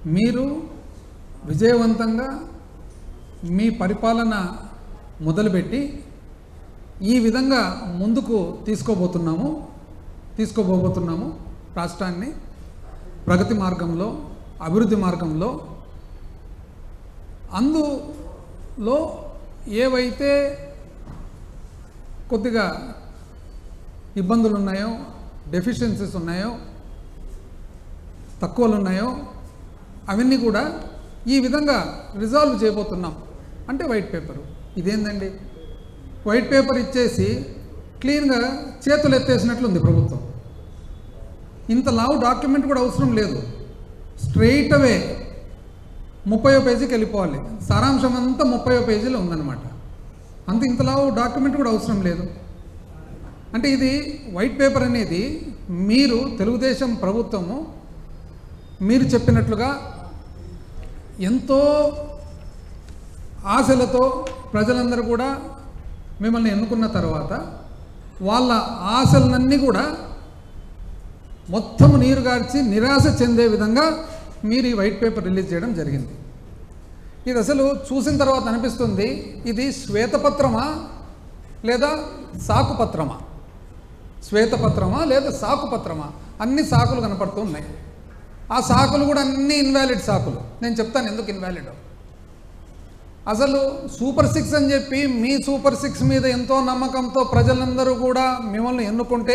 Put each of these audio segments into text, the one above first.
మీరు విజయవంతంగా మీ పరిపాలన మొదలుపెట్టి ఈ విధంగా ముందుకు తీసుకోబోతున్నాము తీసుకోబోతున్నాము రాష్ట్రాన్ని ప్రగతి మార్గంలో అభివృద్ధి మార్గంలో అందులో ఏవైతే కొద్దిగా ఇబ్బందులు ఉన్నాయో డెఫిషియన్సీస్ ఉన్నాయో తక్కువలు ఉన్నాయో అవన్నీ కూడా ఈ విధంగా రిజాల్వ్ చేయబోతున్నాం అంటే వైట్ పేపరు ఇదేందండి వైట్ పేపర్ ఇచ్చేసి క్లీన్గా చేతులు ఎత్తేసినట్లు ఉంది ప్రభుత్వం ఇంత లావు డాక్యుమెంట్ కూడా అవసరం లేదు స్ట్రెయిట్ అవే ముప్పయో పేజీకి వెళ్ళిపోవాలి సారాంశం అంతా ముప్పయో పేజీలో ఉందన్నమాట అంత ఇంత లావు డాక్యుమెంట్ కూడా అవసరం లేదు అంటే ఇది వైట్ పేపర్ అనేది మీరు తెలుగుదేశం ప్రభుత్వము మీరు చెప్పినట్లుగా ఎంతో ఆశలతో ప్రజలందరూ కూడా మిమ్మల్ని ఎన్నుకున్న తర్వాత వాళ్ళ ఆశలన్నీ కూడా మొత్తం నీరు గార్చి నిరాశ చెందే విధంగా మీరు ఈ వైట్ పేపర్ రిలీజ్ చేయడం జరిగింది ఇది అసలు చూసిన తర్వాత అనిపిస్తుంది ఇది శ్వేతపత్రమా లేదా సాకుపత్రమా శ్వేతపత్రమా లేదా సాకుపత్రమా అన్ని సాకులు కనపడుతూ ఉన్నాయి ఆ సాకులు కూడా అన్ని ఇన్వాలిడ్ సాకులు నేను చెప్తాను ఎందుకు ఇన్వాలిడ్ అసలు సూపర్ సిక్స్ అని చెప్పి మీ సూపర్ సిక్స్ మీద ఎంతో నమ్మకంతో ప్రజలందరూ కూడా మిమ్మల్ని ఎన్నుకుంటే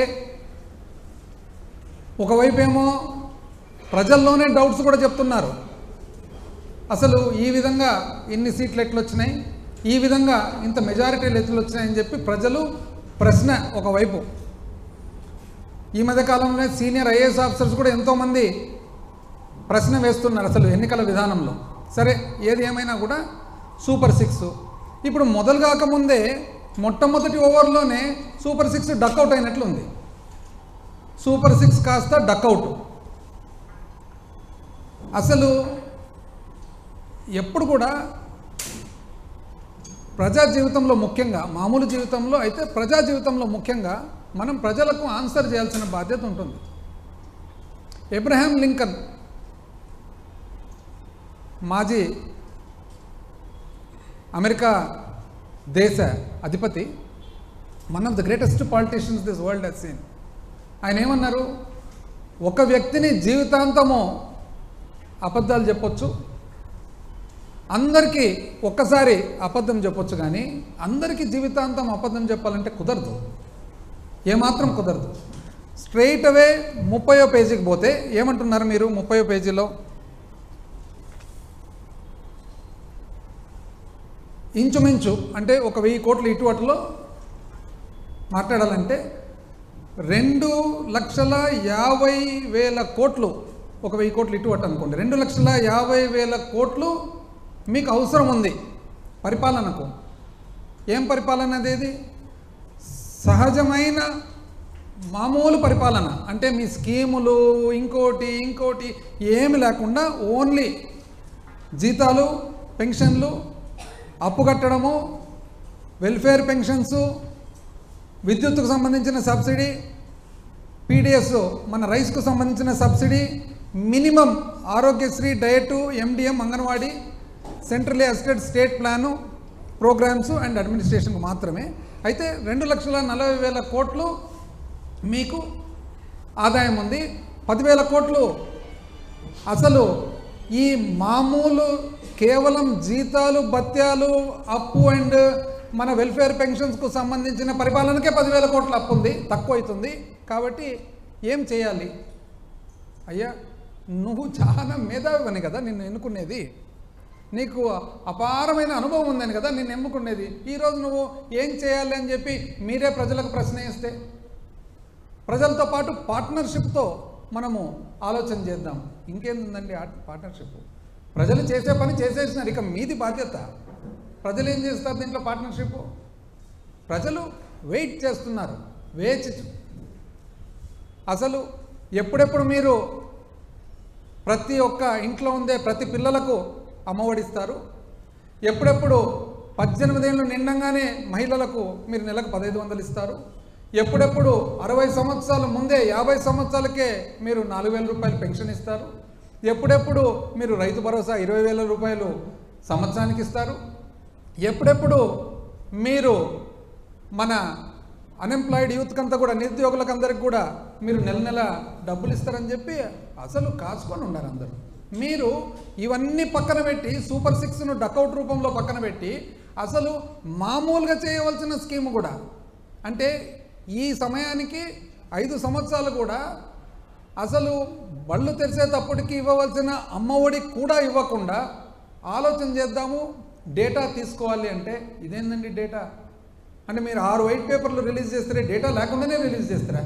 ఒకవైపు ఏమో ప్రజల్లోనే డౌట్స్ కూడా చెప్తున్నారు అసలు ఈ విధంగా ఇన్ని సీట్లు ఎట్లు వచ్చినాయి ఈ విధంగా ఇంత మెజారిటీలు ఎట్లు వచ్చినాయని చెప్పి ప్రజలు ప్రశ్న ఒకవైపు ఈ మధ్య కాలంలో సీనియర్ ఐఏఎస్ ఆఫీసర్స్ కూడా ఎంతోమంది ప్రశ్న వేస్తున్నారు అసలు ఎన్నికల విధానంలో సరే ఏది ఏమైనా కూడా సూపర్ సిక్స్ ఇప్పుడు మొదలు కాకముందే మొట్టమొదటి ఓవర్లోనే సూపర్ సిక్స్ డక్అవుట్ అయినట్లు ఉంది సూపర్ సిక్స్ కాస్త డక్అవుట్ అసలు ఎప్పుడు కూడా ప్రజా జీవితంలో ముఖ్యంగా మామూలు జీవితంలో అయితే ప్రజా జీవితంలో ముఖ్యంగా మనం ప్రజలకు ఆన్సర్ చేయాల్సిన బాధ్యత ఉంటుంది ఎబ్రహాం లింకన్ మాజీ అమెరికా దేశ అధిపతి one of the greatest politicians this world he's seen ఆయన ఏమన్నారు ఒక వ్యక్తిని జీవితాంతము అబద్ధాలు చెప్పొచ్చు అందరికీ ఒక్కసారి అబద్ధం చెప్పొచ్చు కానీ అందరికీ జీవితాంతం అబద్ధం చెప్పాలంటే కుదరదు ఏమాత్రం కుదరదు స్ట్రైట్ అవే ముప్పయో పేజీకి పోతే ఏమంటున్నారు మీరు ముప్పయో పేజీలో ఇంచుమించు అంటే ఒక వెయ్యి కోట్లు ఇటు అటులో మాట్లాడాలంటే రెండు లక్షల యాభై వేల కోట్లు ఒక వెయ్యి కోట్లు ఇటు అటు అనుకోండి రెండు లక్షల యాభై వేల కోట్లు మీకు అవసరం ఉంది పరిపాలనకు ఏం పరిపాలన అదేది సహజమైన మామూలు పరిపాలన అంటే మీ స్కీములు ఇంకోటి ఇంకోటి ఏమి లేకుండా ఓన్లీ జీతాలు పెన్షన్లు అప్పు కట్టడము వెల్ఫేర్ పెన్షన్స్ విద్యుత్తుకు సంబంధించిన సబ్సిడీ పీడిఎస్ మన రైస్కు సంబంధించిన subsidy minimum Aarogyasri diet MDM anganwadi centrally assisted state plan programmes and అడ్మినిస్ట్రేషన్కు మాత్రమే అయితే రెండు లక్షల నలభై వేల కోట్లు మీకు ఆదాయం ఉంది పదివేల కోట్లు అసలు ఈ మామూలు కేవలం జీతాలు భత్యాలు అప్పు అండ్ మన వెల్ఫేర్ పెన్షన్స్కు సంబంధించిన పరిపాలనకే పదివేల కోట్ల అప్పు ఉంది తక్కువ అవుతుంది కాబట్టి ఏం చేయాలి అయ్యా నువ్వు చాలా మేధావివని కదా నిన్ను ఎన్నుకునేది నీకు అపారమైన అనుభవం ఉందని కదా నిన్ను ఎన్నుకునేది ఈరోజు నువ్వు ఏం చేయాలి అని చెప్పి మీరే ప్రజలకు ప్రశ్న వేస్తే ప్రజలతో పాటు పార్ట్నర్షిప్తో మనము ఆలోచన చేద్దాం ఇంకేందండి ఆ పార్ట్నర్షిప్ ప్రజలు చేసే పని చేసేసినారు ఇక మీది బాధ్యత ప్రజలు ఏం చేస్తారు దీంట్లో పార్ట్నర్షిప్ ప్రజలు వెయిట్ చేస్తున్నారు వేచి చూ- అసలు ఎప్పుడెప్పుడు మీరు ప్రతి ఒక్క ఇంట్లో ఉండే ప్రతి పిల్లలకు అమ్మఒడిస్తారు ఎప్పుడెప్పుడు పద్దెనిమిది ఏళ్ళు నిండంగానే మహిళలకు మీరు నెలకు పదహైదు వందలు ఇస్తారు ఎప్పుడెప్పుడు అరవై సంవత్సరాల ముందే యాభై సంవత్సరాలకే మీరు నాలుగు వేల రూపాయలు పెన్షన్ ఇస్తారు ఎప్పుడెప్పుడు మీరు రైతు భరోసా ఇరవై వేల రూపాయలు సంవత్సరానికి ఇస్తారు ఎప్పుడెప్పుడు మీరు మన అన్ఎంప్లాయిడ్ యూత్కి అంతా కూడా నిరుద్యోగులకు అందరికి కూడా మీరు నెల నెల డబ్బులు ఇస్తారని చెప్పి అసలు కాచుకొని ఉన్నారు అందరూ మీరు ఇవన్నీ పక్కన పెట్టి సూపర్ సిక్స్ను డకౌట్ రూపంలో పక్కన పెట్టి అసలు మామూలుగా చేయవలసిన స్కీమ్ కూడా అంటే ఈ సమయానికి ఐదు సంవత్సరాలు కూడా అసలు బళ్ళు తెరిచేటప్పటికి ఇవ్వవలసిన అమ్మఒడి కూడా ఇవ్వకుండా ఆలోచన చేద్దాము డేటా తీసుకోవాలి అంటే ఇదేందండి డేటా అంటే మీరు ఆరు వైట్ పేపర్లు రిలీజ్ చేస్తారే డేటా లేకుండానే రిలీజ్ చేస్తారా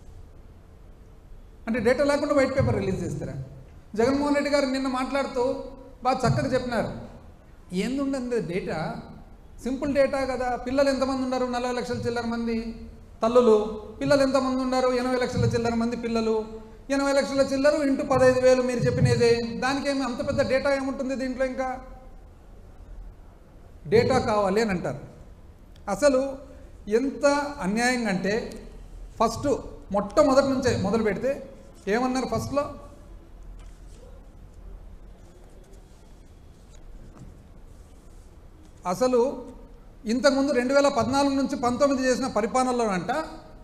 అంటే డేటా లేకుండా వైట్ పేపర్ రిలీజ్ చేస్తారా జగన్మోహన్ రెడ్డి గారు నిన్న మాట్లాడుతూ బాగా చక్కగా చెప్పినారు ఏందుండండి డేటా సింపుల్ డేటా కదా పిల్లలు ఎంతమంది ఉన్నారు నలభై లక్షల చిల్లర మంది తల్లులు పిల్లలు ఎంతమంది ఉన్నారు ఎనభై లక్షల చిల్లర మంది పిల్లలు ఎనభై లక్షల చిల్లరు ఇంటూ పదహైదు వేలు మీరు చెప్పినదే దానికేమి అంత పెద్ద డేటా ఏముంటుంది దీంట్లో ఇంకా డేటా కావాలి అని అంటారు అసలు ఎంత అన్యాయంగా అంటే ఫస్ట్ మొట్టమొదటి నుంచే మొదలు పెడితే ఏమన్నారు ఫస్ట్లో అసలు ఇంతకుముందు రెండు వేల పద్నాలుగు నుంచి పంతొమ్మిది చేసిన పరిపాలనలో అంట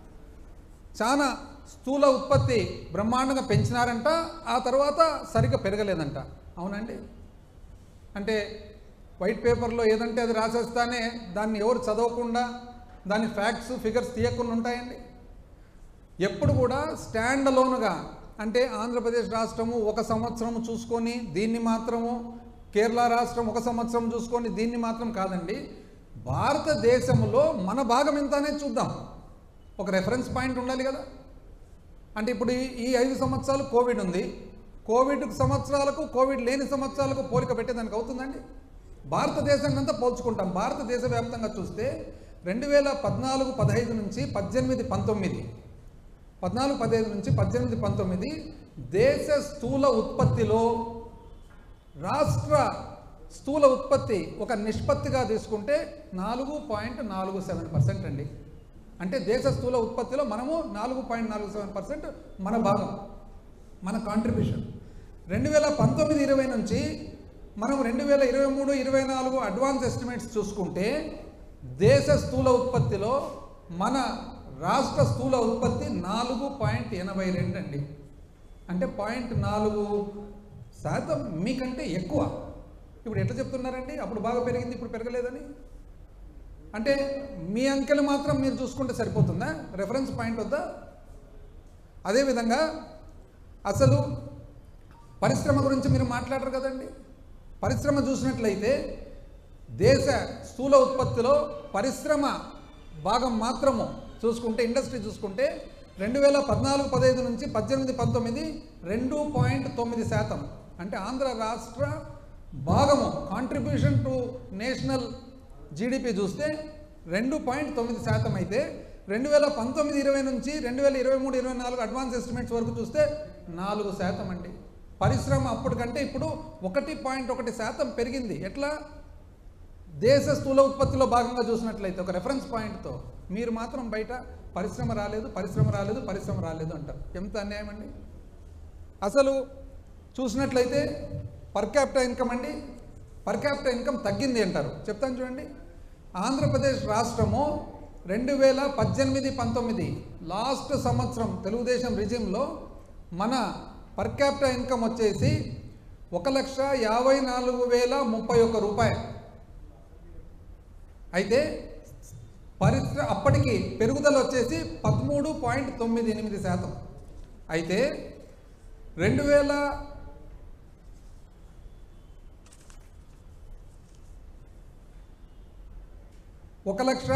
చాలా స్థూల ఉత్పత్తి బ్రహ్మాండంగా పెంచినారంట ఆ తర్వాత సరిగ్గా పెరగలేదంట అవునండి అంటే వైట్ పేపర్లో ఏదంటే అది రాసేస్తానే దాన్ని ఎవరు చదవకుండా దాని ఫ్యాక్ట్స్ ఫిగర్స్ తీయకుండా ఉంటాయండి ఎప్పుడు కూడా స్టాండ్ అలోన్గా అంటే ఆంధ్రప్రదేశ్ రాష్ట్రము ఒక సంవత్సరం చూసుకొని దీన్ని మాత్రము కేరళ రాష్ట్రం ఒక సంవత్సరం చూసుకొని దీన్ని మాత్రం కాదండి భారతదేశంలో మన భాగం ఎంత అనేది చూద్దాం ఒక రెఫరెన్స్ పాయింట్ ఉండాలి కదా అంటే ఇప్పుడు ఈ- ఈ ఐదు సంవత్సరాలు కోవిడ్ ఉంది కోవిడ్ సంవత్సరాలకు కోవిడ్ లేని సంవత్సరాలకు పోలిక పెట్టేదానికి అవుతుందండి భారతదేశాన్ని అంతా పోల్చుకుంటాం భారతదేశ వ్యాప్తంగా చూస్తే రెండు వేల పద్నాలుగు పదహైదు నుంచి పద్దెనిమిది పంతొమ్మిది పద్నాలుగు పదహైదు నుంచి పద్దెనిమిది పంతొమ్మిది దేశ స్థూల ఉత్పత్తిలో రాష్ట్ర స్థూల ఉత్పత్తి ఒక నిష్పత్తిగా తీసుకుంటే నాలుగు పాయింట్ నాలుగు సెవెన్ పర్సెంట్ అండి అంటే దేశ స్థూల ఉత్పత్తిలో మనము నాలుగు పాయింట్ నాలుగు సెవెన్ పర్సెంట్ మన భాగం మన కాంట్రిబ్యూషన్ రెండు వేల పంతొమ్మిది ఇరవై నుంచి మనం రెండు వేల ఇరవై మూడు ఇరవై నాలుగు అడ్వాన్స్ ఎస్టిమేట్స్ చూసుకుంటే దేశ స్థూల ఉత్పత్తిలో మన రాష్ట్ర స్థూల ఉత్పత్తి నాలుగు పాయింట్ ఎనభై రెండు అండి అంటే పాయింట్ నాలుగు శాతం మీకంటే ఎక్కువ ఇప్పుడు ఎట్లా చెప్తున్నారండి అప్పుడు బాగా పెరిగింది ఇప్పుడు పెరగలేదని అంటే మీ అంకెలు మాత్రం మీరు చూసుకుంటే సరిపోతుందా రెఫరెన్స్ పాయింట్ వద్దా అదేవిధంగా అసలు పరిశ్రమ గురించి మీరు మాట్లాడరు కదండి పరిశ్రమ చూసినట్లయితే దేశ స్థూల ఉత్పత్తిలో పరిశ్రమ భాగం మాత్రము చూసుకుంటే ఇండస్ట్రీ చూసుకుంటే రెండు వేల పద్నాలుగు పదహైదు నుంచి పద్దెనిమిది పంతొమ్మిది రెండు పాయింట్ తొమ్మిది శాతం అంటే ఆంధ్ర రాష్ట్ర భాగము కాంట్రిబ్యూషన్ టు నేషనల్ జీడిపి చూస్తే రెండు పాయింట్ తొమ్మిది శాతం అయితే రెండు వేల పంతొమ్మిది ఇరవై నుంచి రెండు వేల ఇరవై మూడు ఇరవై నాలుగు అడ్వాన్స్ ఎస్టిమేట్స్ వరకు చూస్తే నాలుగు శాతం అండి పరిశ్రమ అప్పటికంటే ఇప్పుడు ఒకటి పాయింట్ ఒకటి శాతం పెరిగింది ఎట్లా దేశ స్థూల ఉత్పత్తిలో భాగంగా చూసినట్లయితే ఒక రెఫరెన్స్ పాయింట్తో మీరు మాత్రం బయట పరిశ్రమ రాలేదు పరిశ్రమ రాలేదు పరిశ్రమ రాలేదు అంటారు ఎంత అన్యాయం అండి అసలు చూసినట్లయితే పర్ క్యాపిటల్ ఇన్కమ్ అండి పర్ క్యాపిటల్ ఇన్కమ్ తగ్గింది అంటారు చెప్తాను చూడండి ఆంధ్రప్రదేశ్ రాష్ట్రము రెండు వేల పద్దెనిమిది పంతొమ్మిది లాస్ట్ సంవత్సరం తెలుగుదేశం రిజిమ్లో మన పర్ క్యాపిటల్ ఇన్కమ్ వచ్చేసి ఒక లక్ష యాభై నాలుగు వేల ముప్పై ఒక్క రూపాయలు అయితే పరిశ్ర అప్పటికి పెరుగుదల వచ్చేసి పదమూడు పాయింట్ తొమ్మిది ఎనిమిది శాతం అయితే రెండు వేల ఒక లక్ష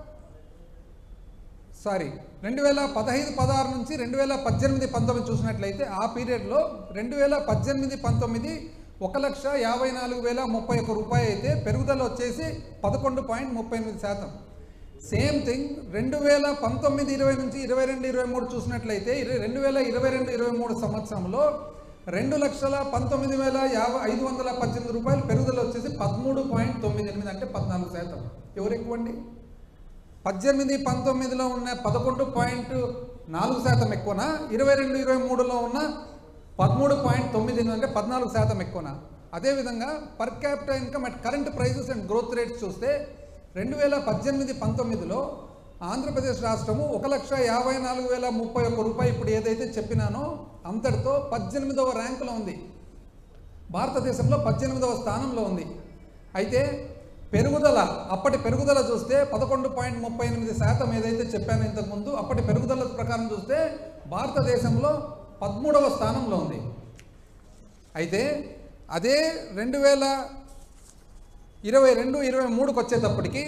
సారీ రెండు వేల పదహైదు పదహారు నుంచి రెండు వేల పద్దెనిమిది పంతొమ్మిది చూసినట్లయితే ఆ పీరియడ్లో రెండు వేల పద్దెనిమిది పంతొమ్మిది ఒక లక్ష యాభై నాలుగు వేల ముప్పై ఒక్క రూపాయి అయితే పెరుగుదల వచ్చేసి పదకొండు పాయింట్ ముప్పై ఎనిమిది శాతం సేమ్ థింగ్ రెండు వేల పంతొమ్మిది ఇరవై నుంచి ఇరవై రెండు ఇరవై మూడు చూసినట్లయితే ఇర- రెండు వేల ఇరవై రెండు ఇరవై మూడు సంవత్సరంలో రెండు లక్షల పంతొమ్మిది వేల యాభై ఐదు వందల పద్దెనిమిది రూపాయలు పెరుగుదల వచ్చేసి పదమూడు పాయింట్ తొమ్మిది ఎనిమిది అంటే పద్నాలుగు శాతం ఎవరు ఎక్కువ అండి పద్దెనిమిది పంతొమ్మిదిలో ఉన్న పదకొండు పాయింట్ నాలుగు శాతం ఎక్కువనా ఇరవై రెండు ఇరవై మూడులో ఉన్న పదమూడు పాయింట్ తొమ్మిది ఎనిమిది అంటే పద్నాలుగు శాతం ఎక్కువనా అదేవిధంగా per capital income at current prices and growth rates చూస్తే రెండు వేల పద్దెనిమిది పంతొమ్మిదిలో ఆంధ్రప్రదేశ్ రాష్ట్రము ఒక లక్ష యాభై నాలుగు వేల ముప్పై ఒక్క రూపాయి ఇప్పుడు ఏదైతే చెప్పినానో అంతటితో పద్దెనిమిదవ ర్యాంకులో ఉంది భారతదేశంలో పద్దెనిమిదవ స్థానంలో ఉంది అయితే పెరుగుదల అప్పటి పెరుగుదల చూస్తే పదకొండు పాయింట్ ముప్పై ఎనిమిది శాతం ఏదైతే చెప్పానో ఇంతకుముందు అప్పటి పెరుగుదల ప్రకారం చూస్తే భారతదేశంలో పదమూడవ స్థానంలో ఉంది అయితే అదే రెండు వేల ఇరవై రెండు ఇరవై మూడుకి వచ్చేటప్పటికి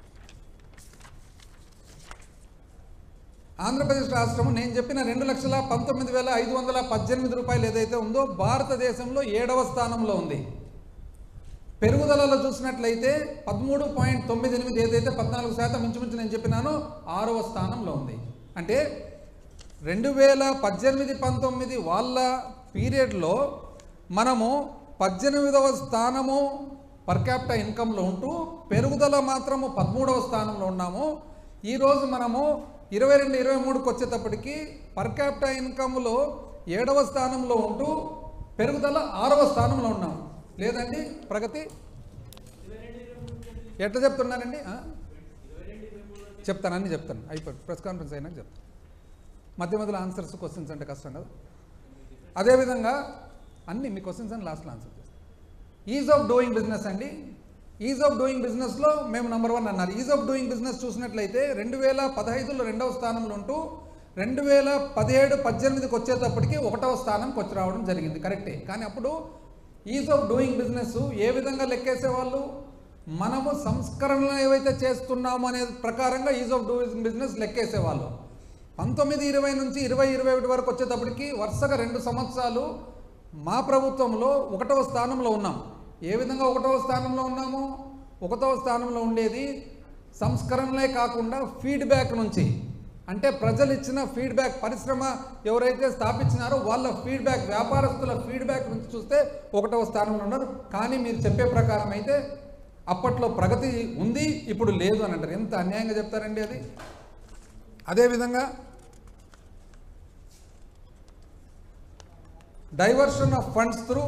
ఆంధ్రప్రదేశ్ రాష్ట్రం నేను చెప్పిన రెండు లక్షల పంతొమ్మిది వేల ఐదు వందల పద్దెనిమిది రూపాయలు ఏదైతే ఉందో భారతదేశంలో ఏడవ స్థానంలో ఉంది పెరుగుదలలో చూసినట్లయితే పదమూడు పాయింట్ తొమ్మిది ఎనిమిది ఏదైతే పద్నాలుగు శాతం ఇంచుమించు నేను చెప్పినానో ఆరవ స్థానంలో ఉంది అంటే రెండు వేల పద్దెనిమిది పంతొమ్మిది వాళ్ళ పీరియడ్లో మనము పద్దెనిమిదవ స్థానము పర్ క్యాపిటల్ ఇన్కంలో ఉంటూ పెరుగుదల మాత్రము పదమూడవ స్థానంలో ఉన్నాము ఈరోజు మనము ఇరవై రెండు ఇరవై మూడుకి వచ్చేటప్పటికి పర్ క్యాపిటల్ ఇన్కమ్లో ఏడవ స్థానంలో ఉంటూ పెరుగుదల ఆరవ స్థానంలో ఉన్నాము లేదండి ప్రగతి ఎట్లా చెప్తున్నానండి ఆ? చెప్తాను అన్నీ చెప్తాను అయిపోయి ప్రెస్ కాన్ఫరెన్స్ అయినాక చెప్తాను మధ్య మధ్యలో ఆన్సర్స్ క్వశ్చన్స్ అంటే కష్టం కదా అదేవిధంగా అన్ని మీ క్వశ్చన్స్ అని లాస్ట్లో ఆన్సర్ చేస్తాను ఈజ్ ఆఫ్ డూయింగ్ బిజినెస్ అండి ఈజ్ ఆఫ్ డూయింగ్ బిజినెస్లో మేము నెంబర్ వన్ అన్నారు ఈజ్ ఆఫ్ డూయింగ్ బిజినెస్ చూసినట్లయితే రెండు వేల పదహైదులో రెండవ స్థానంలో ఉంటూ రెండు వేల పదిహేడు పద్దెనిమిదికి వచ్చేటప్పటికి ఒకటవ స్థానంకి వచ్చి రావడం జరిగింది కరెక్టే కానీ అప్పుడు ఈజ్ ఆఫ్ డూయింగ్ బిజినెస్ ఏ విధంగా లెక్కేసేవాళ్ళు మనము సంస్కరణలు ఏవైతే చేస్తున్నామో అనే ప్రకారంగా ఈజ్ ఆఫ్ డూయింగ్ బిజినెస్ లెక్కేసేవాళ్ళు పంతొమ్మిది ఇరవై నుంచి ఇరవై ఇరవై ఒకటి వరకు వచ్చేటప్పటికి వరుసగా రెండు సంవత్సరాలు మా ప్రభుత్వంలో ఒకటవ స్థానంలో ఉన్నాం ఏ విధంగా ఒకటవ స్థానంలో ఉన్నాము ఒకటవ స్థానంలో ఉండేది సంస్కరణలే కాకుండా ఫీడ్బ్యాక్ నుంచి అంటే ప్రజలు ఇచ్చిన ఫీడ్బ్యాక్ పరిశ్రమ ఎవరైతే స్థాపించినారో వాళ్ళ ఫీడ్బ్యాక్ వ్యాపారస్తుల ఫీడ్బ్యాక్ నుంచి చూస్తే ఒకటవ స్థానంలో ఉన్నారు కానీ మీరు చెప్పే ప్రకారం అయితే అప్పట్లో ప్రగతి ఉంది ఇప్పుడు లేదు అని అంటారు ఎంత అన్యాయంగా చెప్తారండి అది అదేవిధంగా డైవర్షన్ ఆఫ్ ఫండ్స్ త్రూ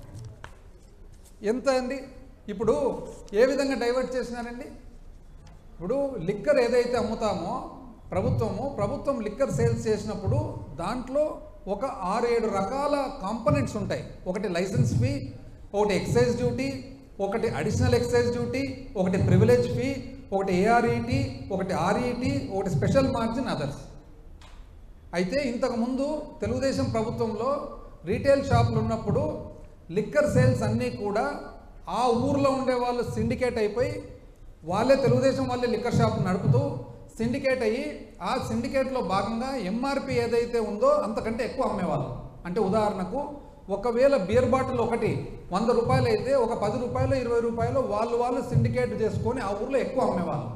ఎంత అండి ఇప్పుడు ఏ విధంగా డైవర్ట్ చేసినారండి ఇప్పుడు లిక్కర్ ఏదైతే అమ్ముతామో ప్రభుత్వము ప్రభుత్వం లిక్కర్ సేల్స్ చేసినప్పుడు దాంట్లో ఒక ఆరు ఏడు రకాల కాంపనెంట్స్ ఉంటాయి ఒకటి లైసెన్స్ ఫీ ఒకటి ఎక్సైజ్ డ్యూటీ ఒకటి అడిషనల్ ఎక్సైజ్ డ్యూటీ ఒకటి ప్రివిలేజ్ ఫీ ఒకటి ఏఆర్ఈటీ ఒకటి ఆర్ఈటీ ఒకటి స్పెషల్ మార్జిన్ అదర్స్ అయితే ఇంతకుముందు తెలుగుదేశం ప్రభుత్వంలో రీటైల్ షాపులు ఉన్నప్పుడు లిక్కర్ సేల్స్ అన్నీ కూడా ఆ ఊర్లో ఉండే వాళ్ళు సిండికేట్ అయిపోయి వాళ్ళే తెలుగుదేశం వాళ్ళే లిక్కర్ షాప్ నడుపుతూ సిండికేట్ అయ్యి ఆ సిండికేట్లో భాగంగా ఎంఆర్పి ఏదైతే ఉందో అంతకంటే ఎక్కువ అమ్మేవాళ్ళు అంటే ఉదాహరణకు ఒకవేళ బియర్ బాటిల్ ఒకటి వంద రూపాయలు అయితే ఒక పది రూపాయలు ఇరవై రూపాయలు వాళ్ళు వాళ్ళు సిండికేట్ చేసుకొని ఆ ఊర్లో ఎక్కువ అమ్మేవాళ్ళు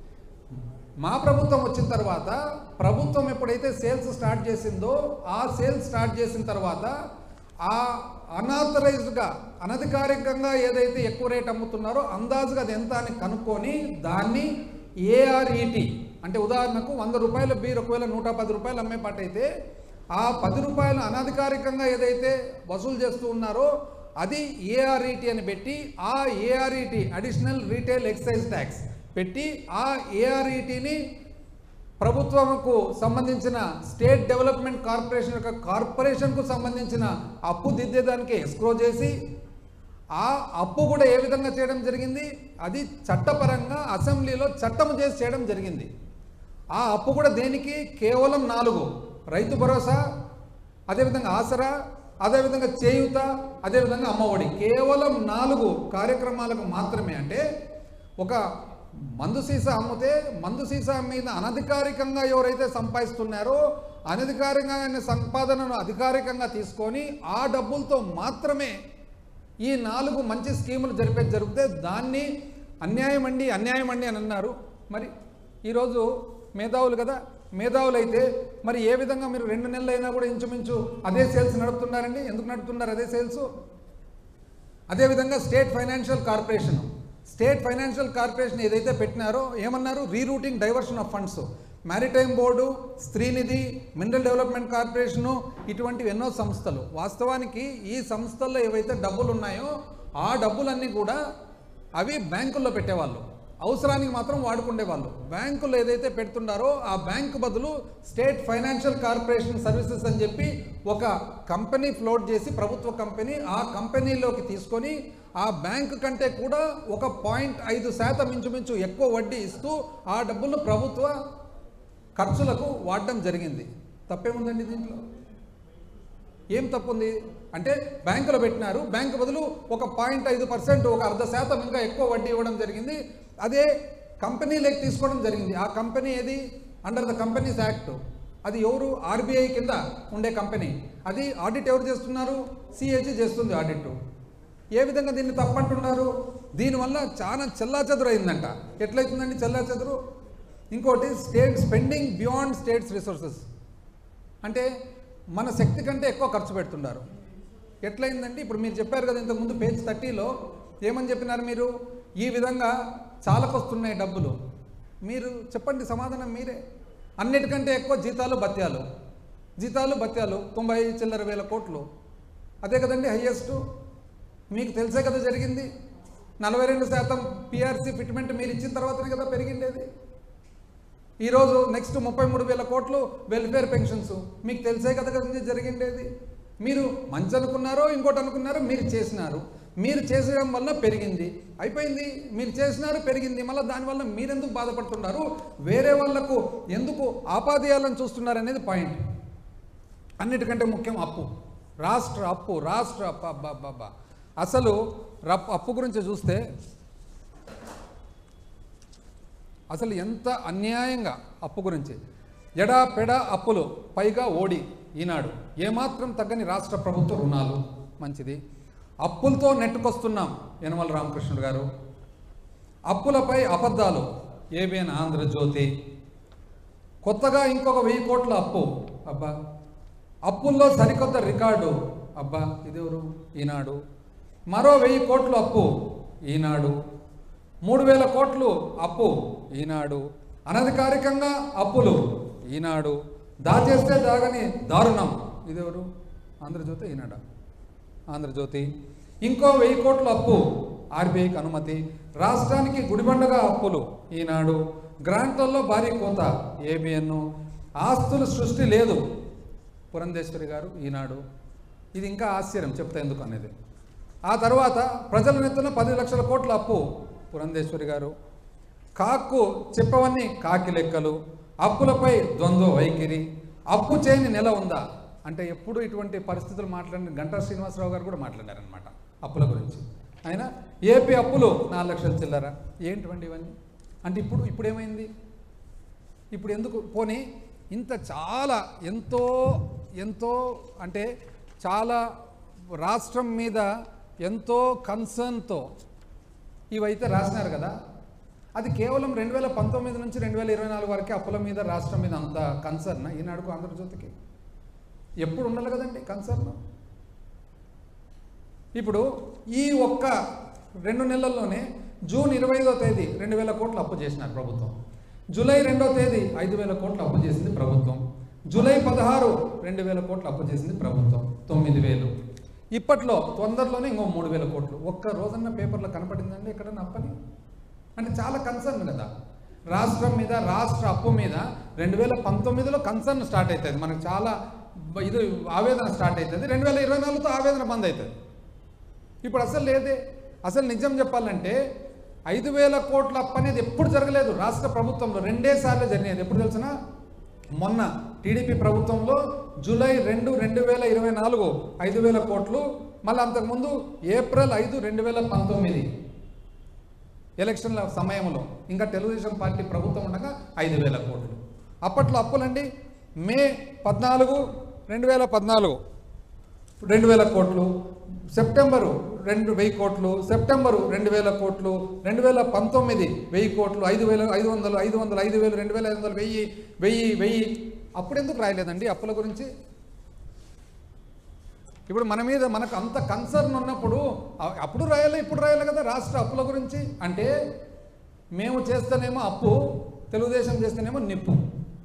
మా ప్రభుత్వం వచ్చిన తర్వాత ప్రభుత్వం ఎప్పుడైతే సేల్స్ స్టార్ట్ చేసిందో ఆ సేల్స్ స్టార్ట్ చేసిన తర్వాత ఆ అనాథరైజ్డ్గా అనధికారికంగా ఏదైతే ఎక్కువ రేట్ అమ్ముతున్నారో అందాజుగా అది ఎంత అని కనుక్కొని దాన్ని ఏఆర్ఈటి అంటే ఉదాహరణకు వంద రూపాయల బీర్ ఒకవేళ నూట పది రూపాయలు అమ్మే పాట అయితే ఆ పది రూపాయలు అనధికారికంగా ఏదైతే వసూలు చేస్తూ ఉన్నారో అది ఏఆర్ఈటి అని పెట్టి ఆ ARET additional retail excise tax పెట్టి ఆ ఏఆర్ఈటీని ప్రభుత్వంకు సంబంధించిన స్టేట్ డెవలప్మెంట్ కార్పొరేషన్ యొక్క కార్పొరేషన్కు సంబంధించిన అప్పు దిద్దేదానికి ఎస్క్రో చేసి ఆ అప్పు కూడా ఏ విధంగా చేయడం జరిగింది అది చట్టపరంగా అసెంబ్లీలో చట్టం చేసి చేయడం జరిగింది ఆ అప్పు కూడా దేనికి కేవలం నాలుగు రైతు భరోసా అదేవిధంగా ఆసరా అదేవిధంగా చేయూత అదేవిధంగా అమ్మఒడి కేవలం నాలుగు కార్యక్రమాలకు మాత్రమే అంటే ఒక మందు సీసా అమ్మితే మందు సీసా మీద అనధికారికంగా ఎవరైతే సంపాదిస్తున్నారో అనధికారికంగా సంపాదనను అధికారికంగా తీసుకొని ఆ డబ్బులతో మాత్రమే ఈ నాలుగు మంచి స్కీములు జరిపేది జరిగితే దాన్ని అన్యాయం అండి అన్యాయం అండి అని అన్నారు మరి ఈరోజు మేధావులు కదా మేధావులు అయితే మరి ఏ విధంగా మీరు రెండు నెలలు అయినా కూడా ఇంచుమించు అదే సేల్స్ నడుపుతున్నారండి ఎందుకు నడుపుతున్నారు అదే సేల్స్ అదేవిధంగా state financial corporation state financial corporation ఏదైతే పెట్టినారో ఏమన్నారు rerouting diversion of funds maritime board Streenidhi mineral development corporation ఇటువంటివి ఎన్నో సంస్థలు వాస్తవానికి ఈ సంస్థల్లో ఏవైతే డబ్బులు ఉన్నాయో ఆ డబ్బులన్నీ కూడా అవి బ్యాంకుల్లో పెట్టేవాళ్ళు అవసరానికి మాత్రం వాడుకునేవాళ్ళు బ్యాంకులు ఏదైతే పెడుతున్నారో ఆ బ్యాంకు బదులు స్టేట్ ఫైనాన్షియల్ కార్పొరేషన్ సర్వీసెస్ అని చెప్పి ఒక కంపెనీ ఫ్లోట్ చేసి ప్రభుత్వ కంపెనీ ఆ కంపెనీలోకి తీసుకొని ఆ బ్యాంకు కంటే కూడా ఒక పాయింట్ ఐదు శాతం ఇంచుమించు ఎక్కువ వడ్డీ ఇస్తూ ఆ డబ్బులు ప్రభుత్వ ఖర్చులకు వాడడం జరిగింది తప్పేముందండి దీంట్లో ఏం తప్పుంది అంటే బ్యాంకులో పెట్టినారు బ్యాంకు బదులు ఒక పాయింట్ ఐదు పర్సెంట్ ఒక అర్ధ శాతం ఇంకా ఎక్కువ వడ్డీ ఇవ్వడం జరిగింది అదే కంపెనీలోకి తీసుకోవడం జరిగింది ఆ కంపెనీ ఏది అండర్ ద కంపెనీస్ యాక్ట్ అది ఎవరు ఆర్బీఐ కింద ఉండే కంపెనీ అది ఆడిట్ ఎవరు చేస్తున్నారు సిఏజీ చేస్తుంది ఆడిట్ ఏ విధంగా దీన్ని తప్పంటున్నారు దీనివల్ల చాలా చెల్లాచెదురు అయిందంట ఎట్లయితుందండి చెల్లాచెదురు ఇంకోటి state spending beyond state's resources అంటే మన శక్తి కంటే ఎక్కువ ఖర్చు పెడుతున్నారు ఎట్లయిందండి ఇప్పుడు మీరు చెప్పారు కదా ఇంతకుముందు పేజ్ థర్టీలో ఏమని చెప్పినారు మీరు ఈ విధంగా చాలకొస్తున్నాయి డబ్బులు మీరు చెప్పండి సమాధానం మీరే అన్నిటికంటే ఎక్కువ జీతాలు భత్యాలు జీతాలు భత్యాలు తొంభై చిల్లర వేల కోట్లు అదే కదండి హయ్యెస్ట్ మీకు తెలిసే కదా జరిగింది నలభై రెండు శాతం పిఆర్సీ ఫిట్మెంట్ మీరు ఇచ్చిన తర్వాతనే కదా పెరిగిండేది ఈరోజు నెక్స్ట్ ముప్పై మూడు వేల కోట్లు వెల్ఫేర్ పెన్షన్స్ మీకు తెలిసే కదా కదా జరిగిండేది మీరు మంచి అనుకున్నారో ఇంకోటి అనుకున్నారో మీరు చేసినారు మీరు చేసడం వల్ల పెరిగింది అయిపోయింది మీరు చేసినారు పెరిగింది మళ్ళీ దానివల్ల మీరెందుకు బాధపడుతున్నారు వేరే వాళ్ళకు ఎందుకు ఆపాదయాలను చూస్తున్నారు అనేది పాయింట్ అన్నిటికంటే ముఖ్యం అప్పు రాష్ట్ర అప్పు రాష్ట్ర అప్పు అబ్బా అబ్బా, అబ్బా అసలు రప్ అప్పు గురించి చూస్తే అసలు ఎంత అన్యాయంగా అప్పు గురించి ఎడా పెడ అప్పులు పైగా ఓడి ఈనాడు ఏమాత్రం తగ్గని రాష్ట్ర ప్రభుత్వ రుణాలు మంచిది అప్పులతో నెట్టుకొస్తున్నాం యనమల రామకృష్ణుడు గారు అప్పులపై అబద్ధాలు ఏబిఎన్ ఆంధ్రజ్యోతి కొత్తగా ఇంకొక వెయ్యి కోట్ల అప్పు అబ్బా అప్పుల్లో సరికొత్త రికార్డు అబ్బా ఇదెవరు ఈనాడు మరో వెయ్యి కోట్లు అప్పు ఈనాడు మూడు వేల కోట్లు అప్పు ఈనాడు అనధికారికంగా అప్పులు ఈనాడు దాచేస్తే దాగని దారుణం ఇదెవరు ఆంధ్రజ్యోతి ఈనాడు ఆంధ్రజ్యోతి ఇంకో వెయ్యి కోట్ల అప్పు ఆర్బీఐకి అనుమతి రాష్ట్రానికి గుడిబండగా అప్పులు ఈనాడు గ్రాంట్లలో భారీ కోత ఏబిఎన్ ఆస్తుల సృష్టి లేదు పురంధేశ్వరి గారు ఈనాడు ఇది ఇంకా ఆశ్చర్యం చెప్తా ఎందుకు అనేది ఆ తర్వాత ప్రజల నెత్తున పది లక్షల కోట్ల అప్పు పురంధేశ్వరి గారు కాక్కు చెప్పవన్నీ కాకి లెక్కలు అప్పులపై ద్వంద్వ వైఖరి అప్పు చేయని నెల ఉందా అంటే ఎప్పుడు ఇటువంటి పరిస్థితులు మాట్లాడిన గంటా శ్రీనివాసరావు గారు కూడా మాట్లాడారనమాట అప్పుల గురించి ఆయన ఏపీ అప్పులు నాలుగు లక్షలు చిల్లర ఏంటివండి ఇవన్నీ అంటే ఇప్పుడు ఇప్పుడు ఏమైంది ఇప్పుడు ఎందుకు పోనీ ఇంత చాలా ఎంతో ఎంతో అంటే చాలా రాష్ట్రం మీద ఎంతో కన్సర్న్తో ఇవైతే రాసినారు కదా అది కేవలం రెండు వేల పంతొమ్మిది నుంచి రెండు వేల ఇరవై నాలుగు వరకే అప్పుల మీద రాష్ట్రం మీద అంత కన్సర్న్ ఈనాడుకు ఆంధ్రజ్యోతికి ఎప్పుడు ఉండాలి కదండి కన్సర్న్ ఇప్పుడు ఈ ఒక్క రెండు నెలల్లోనే జూన్ ఇరవై ఐదో తేదీ రెండు వేల కోట్లు అప్పు చేసినారు ప్రభుత్వం జూలై రెండో తేదీ ఐదు వేల కోట్లు అప్పు చేసింది ప్రభుత్వం జూలై పదహారు రెండు వేల కోట్లు అప్పు చేసింది ప్రభుత్వం తొమ్మిది వేలు ఇప్పట్లో తొందరలోనే ఇంకో మూడు వేల కోట్లు ఒక్క రోజన్న పేపర్లో కనపడిందండి ఎక్కడన్నా అప్పని అంటే చాలా కన్సర్న్ కదా రాష్ట్రం మీద రాష్ట్ర అప్పు మీద రెండు వేల పంతొమ్మిదిలో కన్సర్న్ స్టార్ట్ అవుతుంది మనకు చాలా బ- ఇది ఆవేదన స్టార్ట్ అవుతుంది రెండు వేల ఇరవై నాలుగుతో ఆవేదన బంద్ అవుతుంది ఇప్పుడు అసలు లేదే అసలు నిజం చెప్పాలంటే ఐదు వేల కోట్ల అప్పు అనేది ఎప్పుడు జరగలేదు రాష్ట్ర ప్రభుత్వంలో రెండే సార్లు జరిగేది ఎప్పుడు తెలిసిన మొన్న టీడీపీ ప్రభుత్వంలో జూలై రెండు రెండు వేల ఇరవై నాలుగు ఐదు వేల కోట్లు మళ్ళీ అంతకుముందు ఏప్రిల్ ఐదు రెండు వేల పంతొమ్మిది ఎలక్షన్ల సమయంలో ఇంకా తెలుగుదేశం పార్టీ ప్రభుత్వం ఉండగా ఐదు వేల కోట్లు అప్పట్లో అప్పులండి మే పద్నాలుగు రెండు వేల పద్నాలుగు రెండు వేల కోట్లు సెప్టెంబరు రెండు వెయ్యి కోట్లు సెప్టెంబరు రెండు వేల కోట్లు రెండు వేల పంతొమ్మిది వెయ్యి కోట్లు ఐదు వేల ఐదు వందలు ఐదు వందలు ఐదు వేలు రెండు వేల ఐదు వందలు వెయ్యి వెయ్యి వెయ్యి అప్పుడు ఎందుకు రాయలేదండి అప్పుల గురించి ఇప్పుడు మన మీద మనకు అంత కన్సర్న్ ఉన్నప్పుడు అ- అప్పుడు రాయాలి ఇప్పుడు రాయాలి కదా రాష్ట్ర అప్పుల గురించి అంటే మేము చేస్తేనేమో అప్పు తెలుగుదేశం చేస్తేనేమో నిప్పు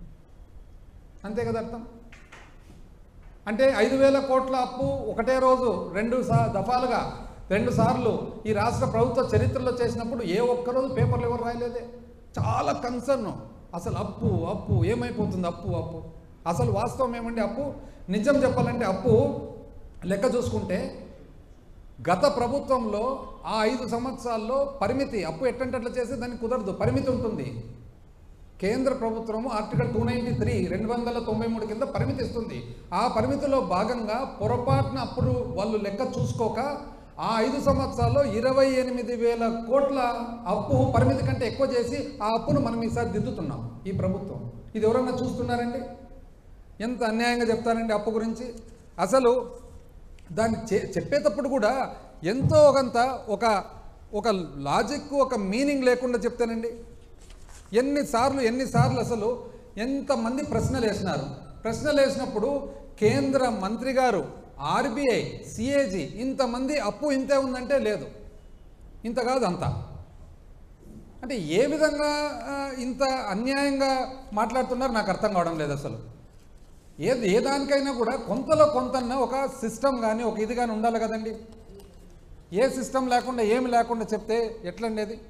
అంతే కదా అర్థం అంటే ఐదు వేల కోట్ల అప్పు ఒకటే రోజు రెండు సా దఫాలుగా రెండు సార్లు ఈ రాష్ట్ర ప్రభుత్వ చరిత్రలో చేసినప్పుడు ఏ ఒక్కరోజు పేపర్లు ఎవరు రాయలేదే చాలా కన్సర్న్ అసలు అప్పు అప్పు ఏమైపోతుంది అప్పు అప్పు అసలు వాస్తవం ఏమండి అప్పు నిజం చెప్పాలంటే అప్పు లెక్క చూసుకుంటే గత ప్రభుత్వంలో ఆ ఐదు సంవత్సరాల్లో పరిమితి అప్పు ఎట్టంటే అట్లా చేస్తే దానికి కుదరదు పరిమితి ఉంటుంది కేంద్ర ప్రభుత్వము ఆర్టికల్ టూ నైంటీ త్రీ రెండు వందల తొంభై మూడు కింద పరిమితి ఇస్తుంది ఆ పరిమితిలో భాగంగా పొరపాటున అప్పుడు వాళ్ళు లెక్క చూసుకోక ఆ ఐదు సంవత్సరాల్లో ఇరవై ఎనిమిది వేల కోట్ల అప్పు పరిమితి కంటే ఎక్కువ చేసి ఆ అప్పును మనం ఈసారి దిద్దుతున్నాం ఈ ప్రభుత్వం ఇది ఎవరన్నా చూస్తున్నారండి ఎంత అన్యాయంగా చెప్తారండి అప్పు గురించి అసలు దాన్ని చె చెప్పేటప్పుడు కూడా ఎంతో ఒకంత ఒక ఒక లాజిక్ ఒక మీనింగ్ లేకుండా చెప్తానండి ఎన్నిసార్లు ఎన్నిసార్లు అసలు ఎంతమంది ప్రశ్నలు వేసినారు ప్రశ్నలు వేసినప్పుడు కేంద్ర మంత్రి గారు ఆర్బీఐ సిఏజీ ఇంతమంది అప్పు ఇంతే ఉందంటే లేదు ఇంత కాదు అంత అంటే ఏ విధంగా ఆ, ఇంత అన్యాయంగా మాట్లాడుతున్నారు నాకు అర్థం కావడం లేదు అసలు ఏది ఏ దానికైనా కూడా కొంతలో కొంతన్న ఒక సిస్టమ్ కానీ ఒక ఇది కానీ ఉండాలి కదండి ఏ సిస్టమ్ లేకుండా ఏమి లేకుండా చెప్తే ఎట్లండి అది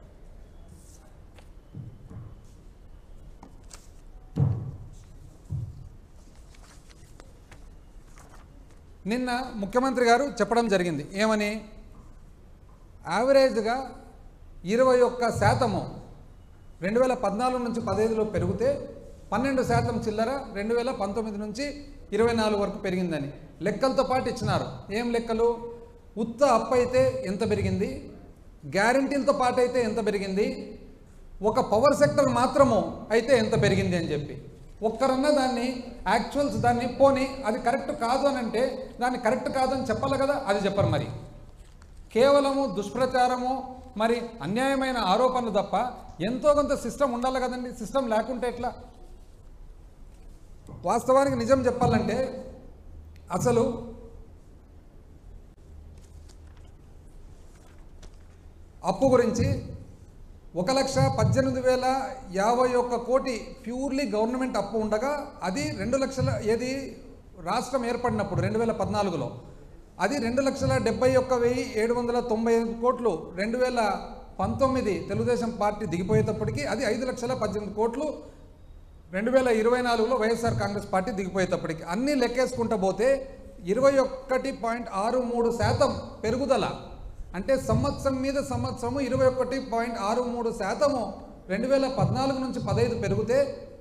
నిన్న ముఖ్యమంత్రి గారు చెప్పడం జరిగింది ఏమని యావరేజ్గా ఇరవై ఒక్క శాతము రెండు వేల పద్నాలుగు నుంచి పదహైదులో పెరిగితే పన్నెండు శాతం చిల్లర రెండు వేల పంతొమ్మిది నుంచి ఇరవై నాలుగు వరకు పెరిగిందని లెక్కలతో పాటు ఇచ్చినారు ఏం లెక్కలు ఉత్త అప్పు అయితే ఎంత పెరిగింది గ్యారంటీలతో పాటు అయితే ఎంత పెరిగింది ఒక పవర్ సెక్టర్ మాత్రము అయితే ఎంత పెరిగింది అని చెప్పి ఒక్కరన్నా దాన్ని యాక్చువల్స్ దాన్ని పోని అది కరెక్ట్ కాదు అని అంటే దాన్ని కరెక్ట్ కాదు అని చెప్పాలి కదా అది చెప్పరు మరి కేవలము దుష్ప్రచారము మరి అన్యాయమైన ఆరోపణలు తప్ప ఎంతో కొంత సిస్టమ్ ఉండాలి కదండి సిస్టమ్ లేకుంటే ఎట్లా వాస్తవానికి నిజం చెప్పాలంటే అసలు అప్పు గురించి ఒక లక్ష పద్దెనిమిది వేల యాభై ఒక్క కోటి ప్యూర్లీ గవర్నమెంట్ అప్పు ఉండగా అది రెండు లక్షల ఏది రాష్ట్రం ఏర్పడినప్పుడు రెండు వేల పద్నాలుగులో అది రెండు లక్షల డెబ్బై ఒక్క వెయ్యి ఏడు వందల తొంభై ఐదు కోట్లు రెండు వేల పంతొమ్మిది తెలుగుదేశం పార్టీ దిగిపోయేటప్పటికి అది ఐదు లక్షల పద్దెనిమిది కోట్లు రెండు వేల ఇరవై నాలుగులో వైఎస్ఆర్ కాంగ్రెస్ పార్టీ దిగిపోయేటప్పటికి అన్నీ లెక్కేసుకుంటూ పోతే ఇరవై ఒక్కటి పాయింట్ ఆరు మూడు శాతం పెరుగుదల అంటే సంవత్సరం మీద సంవత్సరము ఇరవై ఒకటి పాయింట్ ఆరు మూడు శాతము రెండు వేల పద్నాలుగు నుంచి పదహైదు పెరిగితే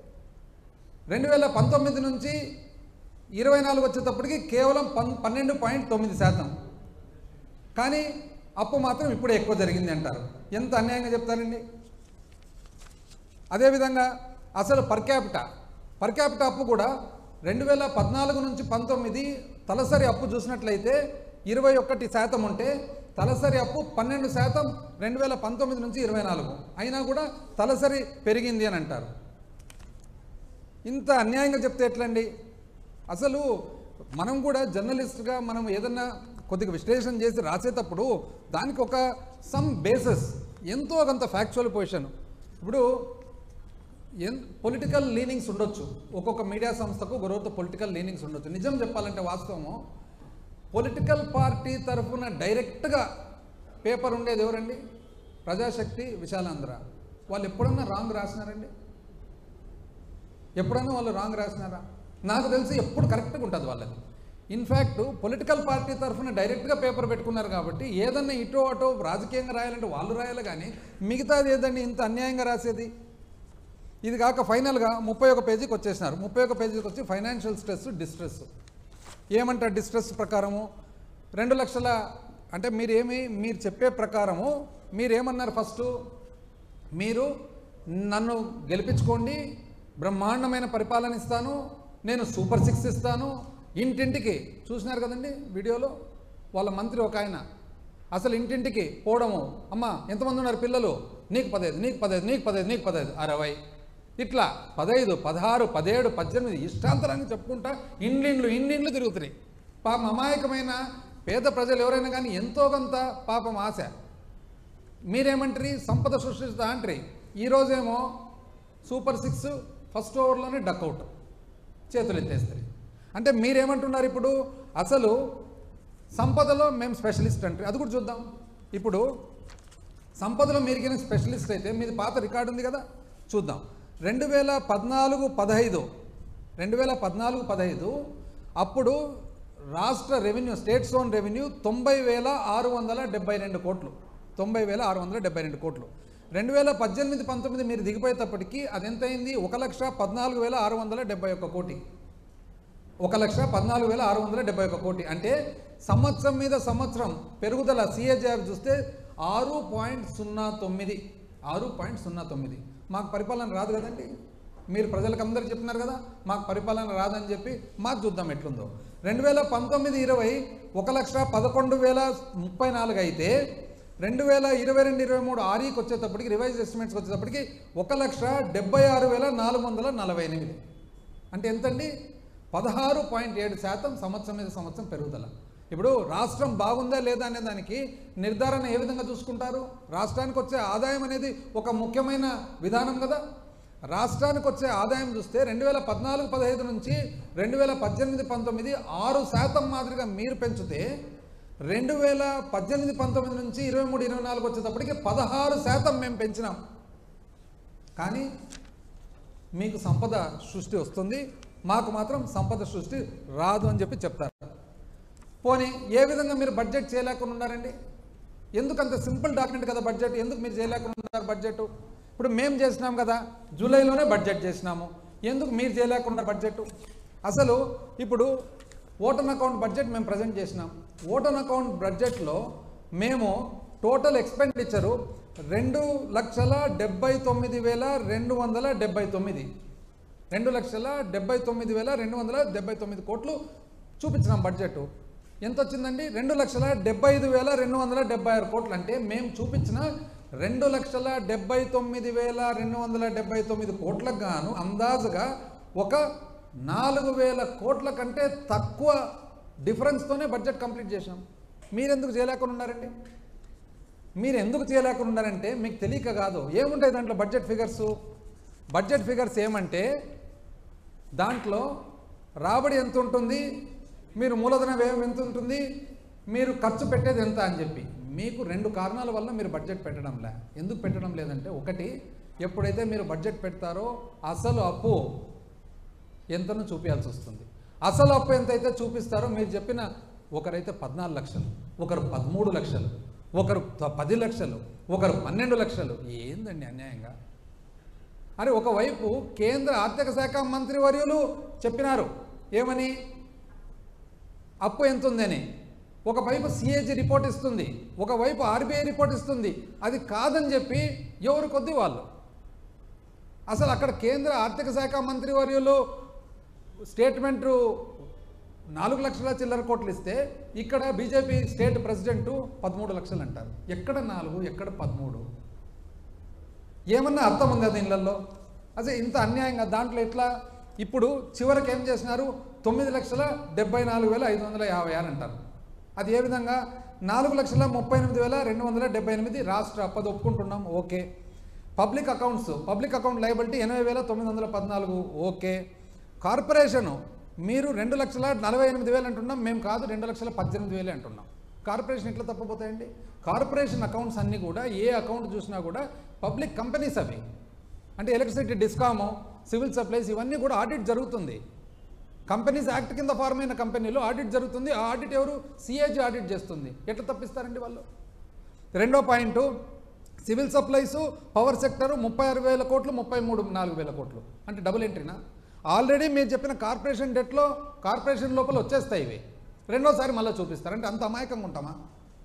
రెండు వేల పంతొమ్మిది నుంచి ఇరవై నాలుగు వచ్చేటప్పటికి కేవలం పన్ పన్నెండు పాయింట్ తొమ్మిది శాతం కానీ అప్పు మాత్రం ఇప్పుడే ఎక్కువ జరిగింది అంటారు ఎంత అన్యాయంగా చెప్తారండి అదేవిధంగా అసలు పర్ క్యాపిటా పర్ క్యాపిటా అప్పు కూడా రెండు వేల పద్నాలుగు నుంచి పంతొమ్మిది తలసరి అప్పు చూసినట్లయితే ఇరవై ఒకటి శాతం ఉంటే తలసరి అప్పు పన్నెండు శాతం రెండు వేల పంతొమ్మిది నుంచి ఇరవై నాలుగు అయినా కూడా తలసరి పెరిగింది అని అంటారు ఇంత అన్యాయంగా చెప్తే ఎట్లండి అసలు మనం కూడా జర్నలిస్ట్గా మనం ఏదన్నా కొద్దిగా విశ్లేషణ చేసి రాసేటప్పుడు దానికి ఒక సమ్ బేసెస్ ఎంతో కొంత ఫ్యాక్చువల్ పొజిషన్ ఇప్పుడు ఎన్ పొలిటికల్ లీనింగ్స్ ఉండొచ్చు ఒక్కొక్క మీడియా సంస్థకు ఒకరోజు పొలిటికల్ లీనింగ్స్ ఉండొచ్చు నిజం చెప్పాలంటే వాస్తవము పొలిటికల్ పార్టీ తరఫున డైరెక్ట్గా పేపర్ ఉండేది ఎవరండి ప్రజాశక్తి విశాలాంధ్ర వాళ్ళు ఎప్పుడన్నా రాంగ్ రాసినారండి ఎప్పుడన్నా వాళ్ళు రాంగ్ రాసినారా నాకు తెలిసి ఎప్పుడు కరెక్ట్గా ఉంటుంది వాళ్ళది ఇన్ఫ్యాక్ట్ పొలిటికల్ పార్టీ తరఫున డైరెక్ట్గా పేపర్ పెట్టుకున్నారు కాబట్టి ఏదన్నా ఇటో అటో రాజకీయంగా రాయాలంటే వాళ్ళు రాయాలి కానీ మిగతాది ఏదండి ఇంత అన్యాయంగా రాసేది ఇది కాక ఫైనల్గా ముప్పై ఒక పేజీకి వచ్చేసినారు ముప్పై ఒక పేజీకి వచ్చి ఫైనాన్షియల్ స్ట్రెస్ డిస్ట్రెస్ ఏమంటారు డిస్ట్రెస్ ప్రకారము రెండు లక్షల అంటే మీరేమి మీరు చెప్పే ప్రకారము మీరేమన్నారు ఫస్ట్ మీరు నన్ను గెలిపించుకోండి బ్రహ్మాండమైన పరిపాలన ఇస్తాను నేను సూపర్ సిక్స్ ఇస్తాను ఇంటింటికి చూసినారు కదండి వీడియోలో వాళ్ళ మంత్రి ఒక ఆయన అసలు ఇంటింటికి పోవడము అమ్మ ఎంతమంది ఉన్నారు పిల్లలు నీకు పదహైదు నీకు పదహైదు నీకు పదహైదు నీకు పదహైదు అరవై ఇట్లా పదహైదు పదహారు పదిహేడు పద్దెనిమిది ఇష్టాంతరాన్ని చెప్పుకుంటా ఇండ్లిండ్లు ఇండ్లిండ్లు తిరుగుతున్నాయి పాపం అమాయకమైన పేద ప్రజలు ఎవరైనా కానీ ఎంతో కొంత పాపం ఆశ మీరేమంటారు సంపద సృష్టిస్తా అంటారు ఈరోజేమో సూపర్ సిక్స్ ఫస్ట్ ఓవర్లోనే డక్అవుట్ చేతులు ఎత్తేస్తారు అంటే మీరేమంటున్నారు ఇప్పుడు అసలు సంపదలో మేము స్పెషలిస్ట్ అంటే అది కూడా చూద్దాం ఇప్పుడు సంపదలో మీరు కింద స్పెషలిస్ట్ అయితే మీది పాత రికార్డు ఉంది కదా చూద్దాం రెండు వేల పద్నాలుగు పదహైదు రెండు వేల పద్నాలుగు పదహైదు అప్పుడు రాష్ట్ర రెవెన్యూ స్టేట్ జోన్ రెవెన్యూ తొంభై వేల ఆరు వందల డెబ్బై రెండు కోట్లు తొంభై వేల ఆరు వందల డెబ్బై రెండు కోట్లు రెండు వేల పద్దెనిమిది పంతొమ్మిది మీరు దిగిపోయేటప్పటికి అది ఎంత అయింది ఒక లక్ష పద్నాలుగు వేల ఆరు వందల డెబ్బై ఒక్క కోటి ఒక లక్ష పద్నాలుగు వేల ఆరు వందల డెబ్బై ఒక కోటి అంటే సంవత్సరం మీద సంవత్సరం పెరుగుదల సిఏజీఆర్ చూస్తే ఆరు పాయింట్ సున్నా తొమ్మిది ఆరు పాయింట్ సున్నా తొమ్మిది మాకు పరిపాలన రాదు కదండి మీరు ప్రజలకు అందరు చెప్తున్నారు కదా మాకు పరిపాలన రాదని చెప్పి మాకు చూద్దాం ఎట్లుందో రెండు వేల పంతొమ్మిది ఇరవై ఒక లక్ష పదకొండు వేల ముప్పై నాలుగు అయితే రెండు వేల ఇరవై రెండు ఇరవై మూడు ఆర్ఈకి వచ్చేటప్పటికి రివైజ్ ఎస్టిమేట్స్కి వచ్చేటప్పటికి ఒక లక్ష డెబ్బై ఆరు వేల నాలుగు వందల నలభై ఎనిమిది అంటే ఎంతండి పదహారు పాయింట్ ఏడు శాతం సంవత్సరం మీద సంవత్సరం పెరుగుదల ఇప్పుడు రాష్ట్రం బాగుందా లేదా అనే దానికి నిర్ధారణ ఏ విధంగా చూసుకుంటారు రాష్ట్రానికి వచ్చే ఆదాయం అనేది ఒక ముఖ్యమైన విధానం కదా రాష్ట్రానికి వచ్చే ఆదాయం చూస్తే రెండు వేల పద్నాలుగు పదహైదు నుంచి రెండు వేల పద్దెనిమిది పంతొమ్మిది ఆరు శాతం మాదిరిగా మీరు పెంచితే రెండు వేల పద్దెనిమిది పంతొమ్మిది నుంచి ఇరవై మూడు ఇరవై నాలుగు వచ్చేటప్పటికి పదహారు శాతం మేము పెంచినాం కానీ మీకు సంపద సృష్టి వస్తుంది మాకు మాత్రం సంపద సృష్టి రాదు అని చెప్పి చెప్తారు పోనీ ఏ విధంగా మీరు బడ్జెట్ చేయలేకుండా ఉన్నారండి ఎందుకు అంత సింపుల్ డాక్యుమెంట్ కదా బడ్జెట్ ఎందుకు మీరు చేయలేకుండా ఉన్నారు బడ్జెట్ ఇప్పుడు మేము చేసినాం కదా జూలైలోనే బడ్జెట్ చేసినాము ఎందుకు మీరు చేయలేకుండా బడ్జెట్ అసలు ఇప్పుడు ఓటన్ అకౌంట్ బడ్జెట్ మేము ప్రజెంట్ చేసినాం ఓటన్ అకౌంట్ బడ్జెట్లో మేము టోటల్ ఎక్స్పెండిచరు రెండు లక్షల డెబ్బై తొమ్మిది వేల రెండు వందల డెబ్బై తొమ్మిది రెండు లక్షల డెబ్బై తొమ్మిది వేల రెండు వందల డెబ్బై తొమ్మిది కోట్లు చూపించినాం బడ్జెట్ ఎంత వచ్చిందండి రెండు లక్షల డెబ్బై ఐదు వేల రెండు వందల డెబ్బై ఆరు కోట్లు అంటే మేము చూపించిన రెండు లక్షల డెబ్బై తొమ్మిది వేల రెండు వందల డెబ్బై తొమ్మిది కోట్లకు గాను అందాజుగా ఒక నాలుగు వేల కోట్ల కంటే తక్కువ డిఫరెన్స్తోనే బడ్జెట్ కంప్లీట్ చేసాం మీరెందుకు చేయలేకుండా ఉన్నారండి మీరు ఎందుకు చేయలేకుండా ఉన్నారంటే మీకు తెలియక కాదు ఏముంటాయి దాంట్లో బడ్జెట్ ఫిగర్స్ బడ్జెట్ ఫిగర్స్ ఏమంటే దాంట్లో రాబడి ఎంత ఉంటుంది మీరు మూలధన వ్యయం ఎంత ఉంటుంది మీరు ఖర్చు పెట్టేది ఎంత అని చెప్పి మీకు రెండు కారణాల వల్ల మీరు బడ్జెట్ పెట్టడం లే ఎందుకు పెట్టడం లేదంటే ఒకటి ఎప్పుడైతే మీరు బడ్జెట్ పెడతారో అసలు అప్పు ఎంతనో చూపించాల్సి వస్తుంది అసలు అప్పు ఎంతైతే చూపిస్తారో మీరు చెప్పిన ఒకరైతే పద్నాలుగు లక్షలు ఒకరు పదమూడు లక్షలు ఒకరు త- పది లక్షలు ఒకరు పన్నెండు లక్షలు ఏందండి అన్యాయంగా అరే ఒకవైపు కేంద్ర ఆర్థిక శాఖ మంత్రి వర్యులు చెప్పినారు ఏమని అప్పు ఎంత ఉందని ఒకవైపు సిఏజీ రిపోర్ట్ ఇస్తుంది ఒకవైపు ఆర్బీఐ రిపోర్ట్ ఇస్తుంది అది కాదని చెప్పి ఎవరు కొద్ది వాళ్ళు అసలు అక్కడ కేంద్ర ఆర్థిక శాఖ మంత్రి వర్యులు స్టేట్మెంటు నాలుగు లక్షల చిల్లర కోట్లు ఇస్తే ఇక్కడ బీజేపీ స్టేట్ ప్రెసిడెంట్ పదమూడు లక్షలు అంటారు ఎక్కడ నాలుగు ఎక్కడ పదమూడు ఏమన్నా అర్థం ఉందా దీనిలలో అసలు ఇంత అన్యాయంగా దాంట్లో ఎట్లా ఇప్పుడు చివరికి ఏం చేసినారు తొమ్మిది లక్షల డెబ్బై నాలుగు వేల ఐదు వందల యాభై ఆరు అంటారు అది ఏ విధంగా నాలుగు లక్షల ముప్పై ఎనిమిది వేల రెండు వందల డెబ్బై ఎనిమిది రాష్ట్ర అప్పది ఒప్పుకుంటున్నాం okay public accounts public account liability ఎనభై వేల తొమ్మిది వందల పద్నాలుగు ఓకే కార్పొరేషను మీరు రెండు లక్షల నలభై ఎనిమిది వేలు అంటున్నాం మేము కాదు రెండు లక్షల పద్దెనిమిది వేలే అంటున్నాం కార్పొరేషన్ ఎట్లా తప్పపోతాయండి కార్పొరేషన్ అకౌంట్స్ అన్నీ కూడా ఏ అకౌంట్ చూసినా కూడా పబ్లిక్ కంపెనీస్ అవి అంటే ఎలక్ట్రిసిటీ డిస్కాము సివిల్ సప్లైస్ ఇవన్నీ కూడా ఆడిట్ జరుగుతుంది కంపెనీస్ యాక్ట్ కింద ఫార్మ్ అయిన కంపెనీలో ఆడిట్ జరుగుతుంది ఆ ఆడిట్ ఎవరు సిఏజీ ఆడిట్ చేస్తుంది ఎట్లా తప్పిస్తారండి వాళ్ళు రెండో point civil supplies power sector ముప్పై ఆరు వేల కోట్లు ముప్పై మూడు నాలుగు వేల కోట్లు అంటే డబుల్ ఎంట్రీనా ఆల్రెడీ మీరు చెప్పిన కార్పొరేషన్ డెట్లో కార్పొరేషన్ లోపల వచ్చేస్తాయి ఇవి రెండోసారి మళ్ళీ చూపిస్తారు అంటే అంత అమాయకంగా ఉంటామా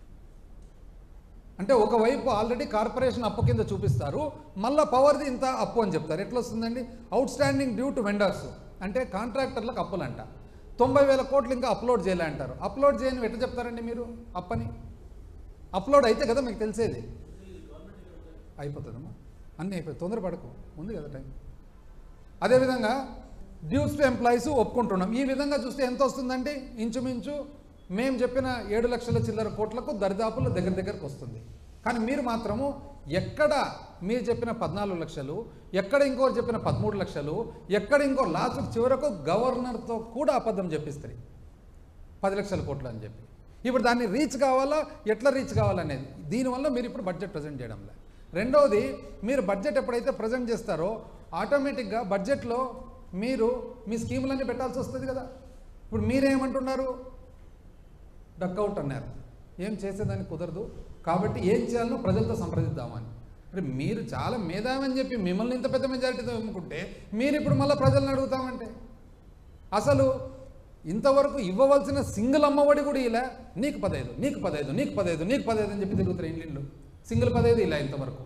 అంటే ఒకవైపు ఆల్రెడీ కార్పొరేషన్ అప్పు కింద చూపిస్తారు మళ్ళీ పవర్ది ఇంత అప్పు అని చెప్తారు ఎట్లా వస్తుందండి outstanding due to vendors అంటే కాంట్రాక్టర్లకు అప్పులంట తొంభై వేల కోట్లు ఇంకా అప్లోడ్ చేయలే అంటారు అప్లోడ్ చేయని ఎట్లా చెప్తారండి మీరు అప్పని అప్లోడ్ అయితే కదా మీకు తెలిసేది అయిపోతుందమ్మా అన్నీ అయిపోయి తొందరపడకు ఉంది కదా టైం అదేవిధంగా డ్యూస్ టు ఎంప్లాయీస్ ఒప్పుకుంటున్నాం ఈ విధంగా చూస్తే ఎంత వస్తుందంటే ఇంచుమించు మేము చెప్పిన ఏడు లక్షల చిల్లర కోట్లకు దరిదాపుల దగ్గర దగ్గరకు వస్తుంది కానీ మీరు మాత్రము ఎక్కడ మీరు చెప్పిన పద్నాలుగు లక్షలు ఎక్కడ ఇంకోరు చెప్పిన పదమూడు లక్షలు ఎక్కడ ఇంకో లాస్ట్ చివరకు గవర్నర్తో కూడా అబద్ధం చెప్పిస్తారు పది లక్షల కోట్లు అని చెప్పి ఇప్పుడు దాన్ని రీచ్ కావాలా ఎట్లా రీచ్ కావాలనేది దీనివల్ల మీరు ఇప్పుడు బడ్జెట్ ప్రజెంట్ చేయడంలే రెండవది మీరు బడ్జెట్ ఎప్పుడైతే ప్రజెంట్ చేస్తారో ఆటోమేటిక్గా బడ్జెట్లో మీరు మీ స్కీములన్నీ పెట్టాల్సి వస్తుంది కదా ఇప్పుడు మీరేమంటున్నారు డక్అవుట్ అన్నారు ఏం చేసేదానికి కుదరదు కాబట్టి ఏం చేయాలనో ప్రజలతో సంప్రదిద్దామని అంటే మీరు చాలా మేధావని చెప్పి మిమ్మల్ని ఇంత పెద్ద మెజారిటీతో ఎన్నుకుంటే మీరు ఇప్పుడు మళ్ళీ ప్రజలను అడుగుతామంటే అసలు ఇంతవరకు ఇవ్వవలసిన సింగిల్ అమ్మఒడి కూడా ఇలా నీకు పదైదు నీకు పదైదు నీకు పదైదు నీకు పదైదు అని చెప్పి తిరుగుతారు ఇండ్లు సింగిల్ పదైదు ఇలా ఇంతవరకు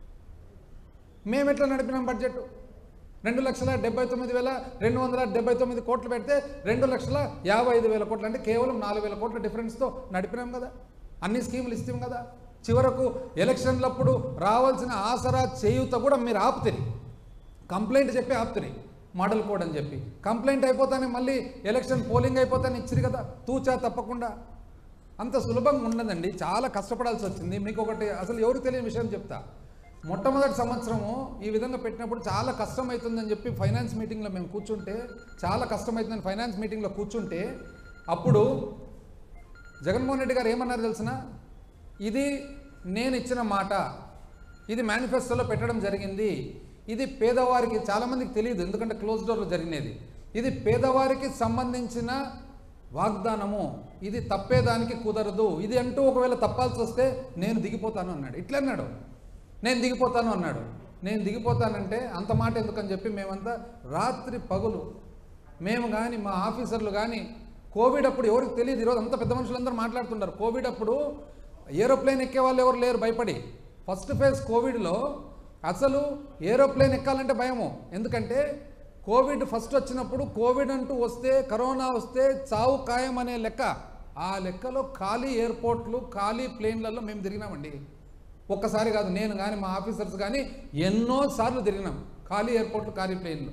మేము ఎట్లా నడిపినాం బడ్జెట్ రెండు లక్షల డెబ్బై తొమ్మిది వేల రెండు వందల డెబ్బై తొమ్మిది కోట్లు పెడితే రెండు లక్షల యాభై ఐదు వేల కోట్లు అంటే కేవలం నాలుగు వేల కోట్ల డిఫరెన్స్తో నడిపినాం కదా అన్ని స్కీములు ఇస్తాం కదా చివరకు ఎలక్షన్లప్పుడు రావాల్సిన ఆసరా చేయూత కూడా మీరు ఆపుతిరి కంప్లైంట్ చెప్పి ఆపుతిరి మోడల్ కోడ్ అని చెప్పి కంప్లైంట్ అయిపోతానే మళ్ళీ ఎలక్షన్ పోలింగ్ అయిపోతానే ఇచ్చిరు కదా తూచా తప్పకుండా అంత సులభంగా ఉండదండి చాలా కష్టపడాల్సి వచ్చింది మీకు ఒకటి అసలు ఎవరు తెలియని విషయం చెప్తా మొట్టమొదటి సంవత్సరము ఈ విధంగా పెట్టినప్పుడు చాలా కష్టం అవుతుందని చెప్పి ఫైనాన్స్ మీటింగ్లో మేము కూర్చుంటే చాలా కష్టమవుతుందని ఫైనాన్స్ మీటింగ్లో కూర్చుంటే అప్పుడు జగన్మోహన్ రెడ్డి గారు ఏమన్నారు తెలిసిన ఇది నేను ఇచ్చిన మాట ఇది మేనిఫెస్టోలో పెట్టడం జరిగింది ఇది పేదవారికి చాలామందికి తెలియదు ఎందుకంటే క్లోజ్ డోర్లో జరిగినది ఇది పేదవారికి సంబంధించిన వాగ్దానము ఇది తప్పేదానికి కుదరదు ఇది అంటూ ఒకవేళ తప్పాల్సి వస్తే నేను దిగిపోతాను అన్నాడు ఇట్లా అన్నాడు నేను దిగిపోతాను అన్నాడు నేను దిగిపోతానంటే అంత మాట ఎందుకని చెప్పి మేమంతా రాత్రి పగులు మేము కానీ మా ఆఫీసర్లు కానీ కోవిడ్ అప్పుడు ఎవరికి తెలియదు ఈరోజు అంత పెద్ద మనుషులందరూ మాట్లాడుతుంటారు కోవిడ్ అప్పుడు ఏరోప్లేన్ ఎక్కే వాళ్ళు ఎవరు లేరు భయపడి ఫస్ట్ ఫేజ్ కోవిడ్లో అసలు ఏరోప్లేన్ ఎక్కాలంటే భయము ఎందుకంటే కోవిడ్ ఫస్ట్ వచ్చినప్పుడు కోవిడ్ అంటూ వస్తే కరోనా వస్తే చావు ఖాయం అనే లెక్క ఆ లెక్కలో ఖాళీ ఎయిర్పోర్ట్లు ఖాళీ ప్లేన్లలో మేము తిరిగినామండి ఒక్కసారి కాదు నేను కానీ మా ఆఫీసర్స్ కానీ ఎన్నోసార్లు తిరిగినాం ఖాళీ ఎయిర్పోర్ట్లు ఖాళీ ప్లేన్లు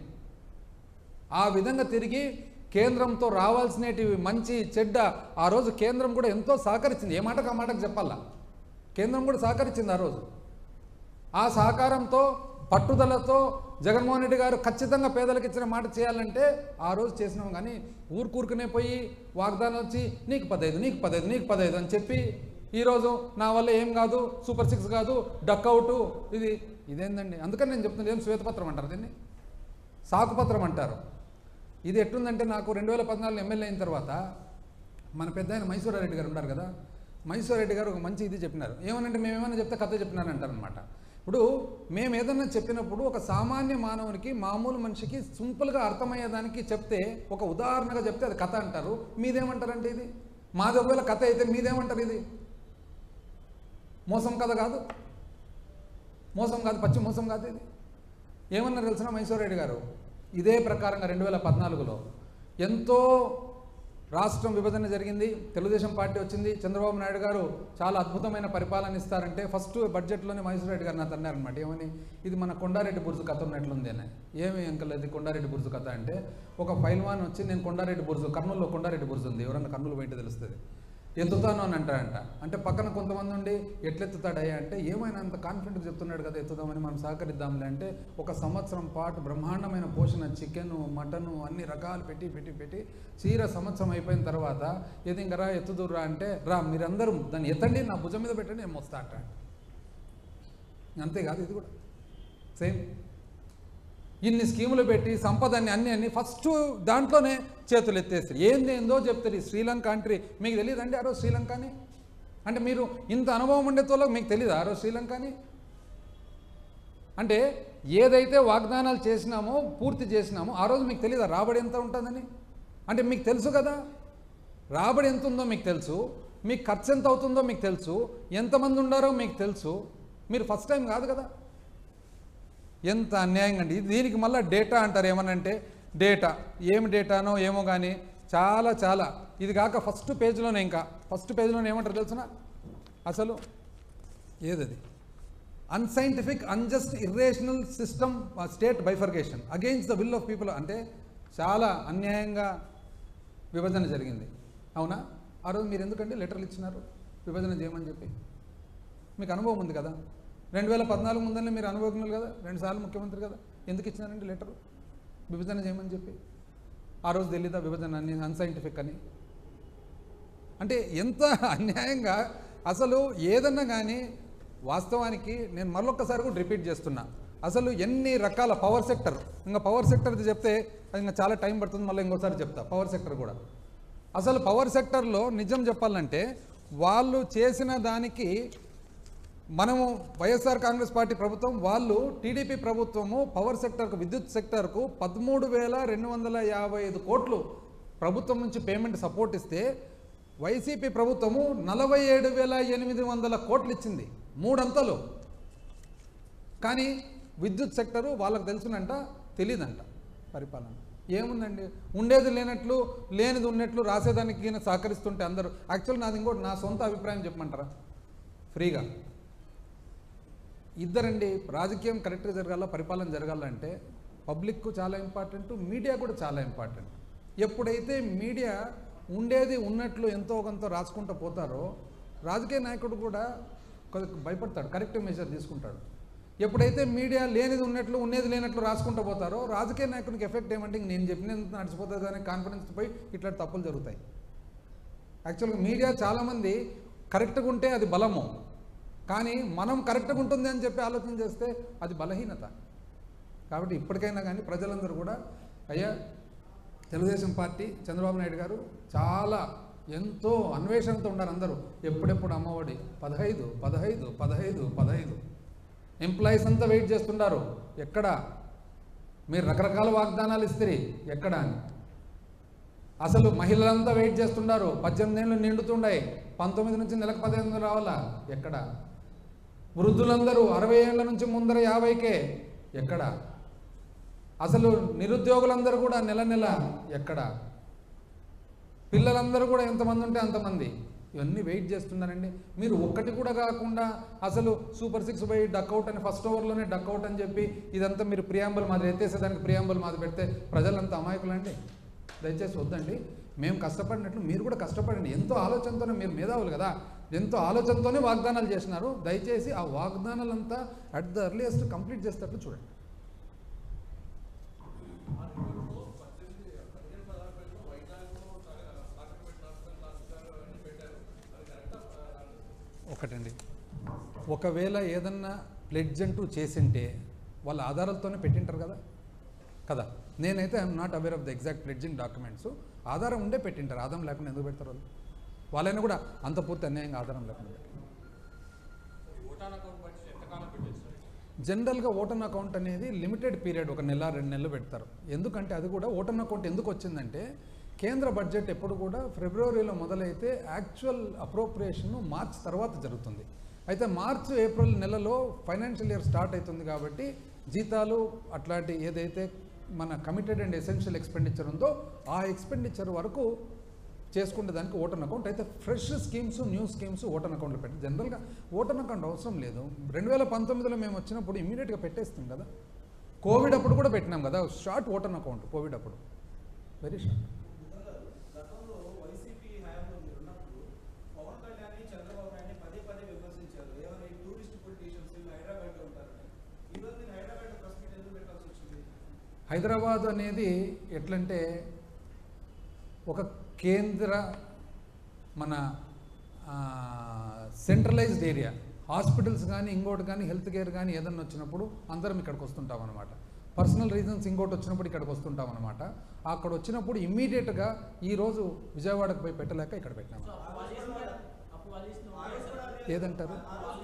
ఆ విధంగా తిరిగి కేంద్రంతో రావాల్సినటివి మంచి చెడ్డ ఆ రోజు కేంద్రం కూడా ఎంతో సహకరించింది ఏ మాటకు ఆ మాటకు చెప్పాలా కేంద్రం కూడా సహకరించింది ఆ రోజు ఆ సహకారంతో పట్టుదలతో జగన్మోహన్ రెడ్డి గారు ఖచ్చితంగా పేదలకు ఇచ్చిన మాట చేయాలంటే ఆ రోజు చేసినాం కానీ ఊరుకూరుకునే పోయి వాగ్దానం వచ్చి నీకు పదైదు నీకు పదైదు నీకు పదైదు అని చెప్పి ఈరోజు నా వల్ల ఏం కాదు సూపర్ సిక్స్ కాదు డక్అవుట్ ఇది ఇదేందండి అందుకని నేను చెప్తున్నాను ఏం శ్వేతపత్రం అంటారు దీన్ని సాకుపత్రం అంటారు ఇది ఎట్లుందంటే నాకు రెండు వేల పద్నాలుగు ఎమ్మెల్యే అయిన తర్వాత మన పెద్ద ఆయన మైసూరారెడ్డి గారు ఉన్నారు కదా మైసూరారెడ్డి గారు ఒక మంచి ఇది చెప్పినారు ఏమనంటే మేము ఏమైనా చెప్తే కథ చెప్పినారంటారు అనమాట ఇప్పుడు మేము ఏదన్నా చెప్పినప్పుడు ఒక సామాన్య మానవునికి మామూలు మనిషికి సింపుల్గా అర్థమయ్యేదానికి చెప్తే ఒక ఉదాహరణగా చెప్తే అది కథ అంటారు మీదేమంటారంటే ఇది మాది ఒకవేళ కథ అయితే మీదేమంటారు ఇది మోసం కథ కాదు మోసం కాదు పచ్చి మోసం కాదు ఇది ఏమన్నారు తెలిసిన మైసూరెడ్డి గారు ఇదే ప్రకారంగా రెండు వేల పద్నాలుగులో ఎంతో రాష్ట్రం విభజన జరిగింది తెలుగుదేశం పార్టీ వచ్చింది చంద్రబాబు నాయుడు గారు చాలా అద్భుతమైన పరిపాలన ఇస్తారంటే ఫస్ట్ బడ్జెట్లోనే మైసూరెడ్డి గారు నాకు అన్నారనమాట ఏమని ఇది మన కొండారెడ్డి బుర్జు కథ ఉన్నట్లుంది అని ఏమి అంకల్ ఇది కొండారెడ్డి బుర్జు కథ అంటే ఒక పైల్వాన్ వచ్చి నేను కొండారెడ్డి బుర్జు కర్నూలులో కొండారెడ్డి బుర్జు ఉంది ఎవరన్నా కర్నూలు పోయింటే తెలుస్తుంది ఎత్తుతాను అని అంటాడంట అంటే పక్కన కొంతమంది ఉండి ఎట్లెత్తుతాడయ్యా అంటే ఏమైనా అంత కాన్ఫిడెంట్గా చెప్తున్నాడు కదా ఎత్తుదామని మనం సహకరిద్దాంలే అంటే ఒక సంవత్సరం పాటు బ్రహ్మాండమైన పోషణ చికెను మటను అన్ని రకాలు పెట్టి పెట్టి పెట్టి చీర సంవత్సరం అయిపోయిన తర్వాత ఏది ఇంకా రా ఎత్తుదురా అంటే రా మీరందరూ దాన్ని ఎత్తండి నా భుజం మీద పెట్టండి నేను మోస్తా అంట అంతేకాదు ఇది కూడా సేమ్ ఇన్ని స్కీములు పెట్టి సంపదని అన్ని అన్ని ఫస్ట్ దాంట్లోనే చేతులు ఎత్తేస్తారు ఏంది ఏందో చెప్తారు ఈ శ్రీలంక కంట్రీ మీకు తెలియదండి ఆ రోజు శ్రీలంక అని అంటే మీరు ఇంత అనుభవం ఉండేతోలో మీకు తెలియదు ఆ రోజు శ్రీలంక అని అంటే ఏదైతే వాగ్దానాలు చేసినామో పూర్తి చేసినామో ఆ రోజు మీకు తెలియదా రాబడి ఎంత ఉంటుందని అంటే మీకు తెలుసు కదా రాబడి ఎంత ఉందో మీకు తెలుసు మీకు ఖర్చు ఎంత అవుతుందో మీకు తెలుసు ఎంతమంది ఉండారో మీకు తెలుసు మీరు ఫస్ట్ టైం కాదు కదా ఎంత అన్యాయం అండి దీనికి మళ్ళీ డేటా అంటారు ఏమనంటే డేటా ఏమి డేటానో ఏమో కానీ చాలా చాలా ఇది కాక ఫస్ట్ పేజ్లోనే ఇంకా ఫస్ట్ పేజ్లోనే ఏమంటారు తెలుసిన అసలు ఏదది unscientific unjust irrational system state bifurcation against the will of people అంటే చాలా అన్యాయంగా విభజన జరిగింది అవునా ఆ రోజు మీరు ఎందుకండి లెటర్లు ఇచ్చినారు విభజన చేయమని చెప్పి మీకు అనుభవం ఉంది కదా రెండు వేల పద్నాలుగు ముందనే మీరు అనుభవజ్ఞులు కదా రెండుసార్లు ముఖ్యమంత్రి కదా ఎందుకు ఇచ్చినారండి లెటరు విభజన చేయమని చెప్పి ఆ రోజు తెలీదా విభజన అని అన్సైంటిఫిక్ అని అంటే ఎంత అన్యాయంగా అసలు ఏదన్నా కానీ వాస్తవానికి నేను మరొకసారి కూడా రిపీట్ చేస్తున్నా అసలు ఎన్ని రకాల పవర్ సెక్టర్ ఇంకా పవర్ సెక్టర్ది చెప్తే అది ఇంకా చాలా టైం పడుతుంది మళ్ళీ ఇంకోసారి చెప్తా పవర్ సెక్టర్ కూడా అసలు పవర్ సెక్టర్లో నిజం చెప్పాలంటే వాళ్ళు చేసిన దానికి మనము వైఎస్ఆర్ కాంగ్రెస్ పార్టీ ప్రభుత్వం వాళ్ళు టీడీపీ ప్రభుత్వము పవర్ సెక్టర్కు విద్యుత్ సెక్టర్కు పదమూడు వేల రెండు వందల యాభై ఐదు కోట్లు ప్రభుత్వం నుంచి పేమెంట్ సపోర్ట్ ఇస్తే వైసీపీ ప్రభుత్వము నలభై ఏడు వేల ఎనిమిది వందల కోట్లు ఇచ్చింది మూడంతలు కానీ విద్యుత్ సెక్టరు వాళ్ళకి తెలుసునంట తెలియదంట పరిపాలన ఏముందండి ఉండేది లేనట్లు లేనిది ఉన్నట్లు రాసేదానికి ఈయన సహకరిస్తుంటే అందరూ యాక్చువల్ నాది ఇంకోటి నా సొంత అభిప్రాయం చెప్పమంటారా ఫ్రీగా ఇద్దరండి రాజకీయం కరెక్ట్గా జరగాల పరిపాలన జరగాలంటే పబ్లిక్కు చాలా ఇంపార్టెంట్ మీడియా కూడా చాలా ఇంపార్టెంట్ ఎప్పుడైతే మీడియా ఉండేది ఉన్నట్లు ఎంతో కొంత రాసుకుంటూ పోతారో రాజకీయ నాయకుడు కూడా కొద్దిగా భయపడతాడు కరెక్ట్ మెజర్ తీసుకుంటాడు ఎప్పుడైతే మీడియా లేనిది ఉన్నట్లు ఉండేది లేనట్లు రాసుకుంటూ పోతారో రాజకీయ నాయకునికి ఎఫెక్ట్ ఏమంటే ఇంక నేను చెప్పినంత నడిచిపోతుంది అనే కాన్ఫిడెన్స్ పోయి ఇట్లాంటి తప్పులు జరుగుతాయి యాక్చువల్గా మీడియా చాలామంది కరెక్ట్గా ఉంటే అది బలము కానీ మనం కరెక్ట్గా ఉంటుంది అని చెప్పి ఆలోచన చేస్తే అది బలహీనత కాబట్టి ఇప్పటికైనా కానీ ప్రజలందరూ కూడా అయ్యా తెలుగుదేశం పార్టీ చంద్రబాబు నాయుడు గారు చాలా ఎంతో అన్వేషణతో ఉన్నారు అందరూ ఎప్పుడెప్పుడు అమ్మఒడి పదహైదు పదహైదు పదహైదు పదహైదు ఎంప్లాయీస్ అంతా వెయిట్ చేస్తున్నారు ఎక్కడ మీరు రకరకాల వాగ్దానాలు ఇస్తే ఎక్కడ అని అసలు మహిళలంతా వెయిట్ చేస్తున్నారు పద్దెనిమిది ఏళ్ళు నిండుతుండే పంతొమ్మిది నుంచి నెలకు పదిహేను వందలు రావాలా ఎక్కడ వృద్ధులందరూ అరవై ఏళ్ళ నుంచి ముందర యాభైకే ఎక్కడ అసలు నిరుద్యోగులందరూ కూడా నెల నెల ఎక్కడ పిల్లలందరూ కూడా ఎంతమంది ఉంటే అంతమంది ఇవన్నీ వెయిట్ చేస్తున్నారండి మీరు ఒక్కటి కూడా కాకుండా అసలు సూపర్ సిక్స్ బై డక్అవుట్ అని ఫస్ట్ ఓవర్లోనే డక్అవుట్ అని చెప్పి ఇదంతా మీరు ప్రియాంబుల్ మాది ఎత్తేసేదానికి ప్రియాంబుల్ మాది పెడితే ప్రజలంతా అమాయకులండి దయచేసి వద్దండి మేము కష్టపడినట్లు మీరు కూడా కష్టపడండి ఎంతో ఆలోచనతోనే మీరు మేధావులు కదా ఎంతో ఆలోచనతోనే వాగ్దానాలు చేసినారు దయచేసి ఆ వాగ్దానాలంతా అట్ ద ఎర్లియస్ట్ కంప్లీట్ చేసేటట్లు చూడండి ఒకటండి ఒకవేళ ఏదన్నా ప్లెడ్జ్ అంటూ చేసింటే వాళ్ళ ఆధారాలతోనే పెట్టింటారు కదా కదా నేనైతే I'm not aware of the exact pledging documents ఆధారం ఉండే పెట్టింటారు ఆధారం లేకుండా ఎందుకు పెడతారు వాళ్ళు వాళ్ళైనా కూడా అంత పూర్తి అన్యాయంగా ఆధారం లేకుండా పెట్టారు ఓటాన్ అకౌంట్ బట్టి ఎంతకాలం పెట్టేస్తారు జనరల్గా ఓటన్ అకౌంట్ అనేది లిమిటెడ్ పీరియడ్ ఒక నెల రెండు నెలలు పెడతారు ఎందుకంటే అది కూడా ఓటన్ అకౌంట్ ఎందుకు వచ్చిందంటే కేంద్ర బడ్జెట్ ఎప్పుడు కూడా ఫిబ్రవరిలో మొదలైతే యాక్చువల్ అప్రోప్రియేషన్ మార్చ్ తర్వాత జరుగుతుంది అయితే మార్చ్ ఏప్రిల్ నెలలో ఫైనాన్షియల్ ఇయర్ స్టార్ట్ అవుతుంది కాబట్టి జీతాలు అట్లాంటి ఏదైతే మన కమిటెడ్ అండ్ ఎసెన్షియల్ ఎక్స్పెండిచర్ ఉందో ఆ ఎక్స్పెండిచర్ వరకు చేసుకునే దానికి ఓటన్ అకౌంట్ అయితే fresh schemes new schemes vote on అకౌంట్లో పెట్టి జనరల్గా ఓటన్ అకౌంట్ అవసరం లేదు రెండు వేల పంతొమ్మిదిలో మేము వచ్చినప్పుడు ఇమీడియట్గా పెట్టేస్తాం కదా కోవిడ్ అప్పుడు కూడా పెట్టినాం కదా షార్ట్ ఓటన్ అకౌంట్ కోవిడ్ అప్పుడు వెరీ షార్ట్ గతంలో వైసీపీ హయాంలో మీరు ఉన్నప్పుడు పవన్ కళ్యాణ్ చంద్రబాబు నాయుడిని పదే పదే విమర్శించారు ఏమని టూరిస్ట్ పొలిటీషియన్స్ వీళ్ళు హైదరాబాద్ లో ఉంటారని ఈ రోజు నేను హైదరాబాద్ ప్రెస్ మీట్ ఎందుకు పెట్టాల్సి వచ్చింది హైదరాబాద్ అనేది ఎట్లంటే ఒక కేంద్ర మన సెంట్రలైజ్డ్ ఏరియా హాస్పిటల్స్ కానీ ఇంకోటి కానీ హెల్త్ కేర్ కానీ ఏదన్నా వచ్చినప్పుడు అందరం ఇక్కడికి వస్తుంటాం అనమాట పర్సనల్ రీజన్స్ ఇంకోటి వచ్చినప్పుడు ఇక్కడికి వస్తుంటాం అనమాట అక్కడ వచ్చినప్పుడు ఇమ్మీడియట్గా ఈరోజు విజయవాడకు పోయి పెట్టలేక ఇక్కడ పెట్టినాము ఏదంటారు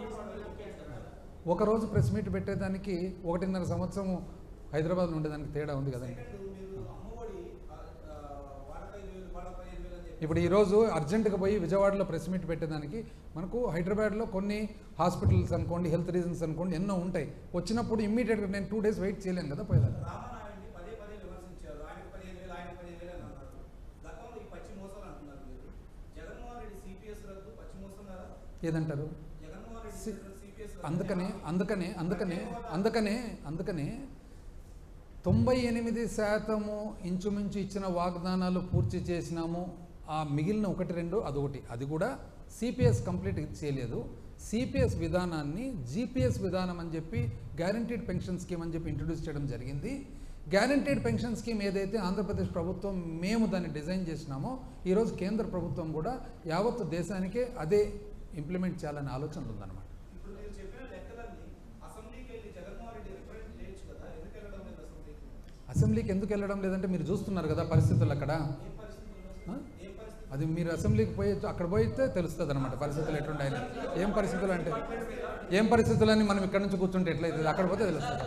ఒకరోజు ప్రెస్ మీట్ పెట్టేదానికి ఒకటిన్నర సంవత్సరం హైదరాబాద్లో ఉండేదానికి తేడా ఉంది కదండి సెకండ్ మీరు అమ్మఒడి ఆ, ఆ, వాళ్ళకి ఐదు వేలు వాళ్ళకి పదిహేను వేలు అని చెప్పి ఇప్పుడు ఈరోజు అర్జెంటుగా పోయి విజయవాడలో ప్రెస్ మీట్ పెట్టేదానికి మనకు హైదరాబాద్లో కొన్ని హాస్పిటల్స్ అనుకోండి హెల్త్ రీజన్స్ అనుకోండి ఎన్నో ఉంటాయి వచ్చినప్పుడు ఇమ్మీడియట్గా నేను టూ డేస్ వెయిట్ చేయలేను కదా పోయేదాన్ని రామనాయుడిని పదే పదే విమర్శించారు ఆయనకు పదిహేను వేలు ఆయనకు పదిహేను వేలు అని అన్నారు గతంలో ఈ పచ్చి మోసాలు అంటున్నారు మీరు జగన్మోహన్ రెడ్డి సిపిఎస్ రద్దు పచ్చి మోసం కదా ఏదంటారు జగన్మోహన్ రెడ్డి సి- సిపిఎస్ అందుకనే అందుకనే అందుకనే అందుకనే అందుకనే తొంభై ఎనిమిది శాతము ఇంచుమించు ఇచ్చిన వాగ్దానాలు పూర్తి చేసినాము ఆ మిగిలిన ఒకటి రెండు అదొకటి అది కూడా సిపిఎస్ కంప్లీట్ చేయలేదు సిపిఎస్ విధానాన్ని జీపీఎస్ విధానం అని చెప్పి గ్యారంటీడ్ పెన్షన్ స్కీమ్ అని చెప్పి ఇంట్రడ్యూస్ చేయడం జరిగింది గ్యారంటీడ్ పెన్షన్ స్కీమ్ ఏదైతే ఆంధ్రప్రదేశ్ ప్రభుత్వం మేము దాన్ని డిజైన్ చేసినామో ఈరోజు కేంద్ర ప్రభుత్వం కూడా యావత్తు దేశానికే అదే ఇంప్లిమెంట్ చేయాలనే ఆలోచన ఉందన్నమాట ఇప్పుడు మీరు చెప్పిన లెక్కలన్నీ అసెంబ్లీకి వెళ్ళి జగన్మోహన్ రెడ్డి రిప్రజెంట్ చేయొచ్చు కదా ఎందుకు వెళ్ళడం లేదు అసెంబ్లీకి అసెంబ్లీకి ఎందుకు వెళ్ళడం లేదంటే మీరు చూస్తున్నారు కదా పరిస్థితులు అక్కడ ఏం పరిస్థితి ఆ? ఉంది ఏం పరిస్థితి అది మీరు అసెంబ్లీకి పోయి అక్కడ పోయితే తెలుస్తుంది అనమాట పరిస్థితులు ఎట్లుంటాయని ఏం పరిస్థితులు అంటే ఏం పరిస్థితులని మనం ఇక్కడ నుంచి కూర్చుంటే ఎట్లయితుంది అక్కడ పోతే తెలుస్తుంది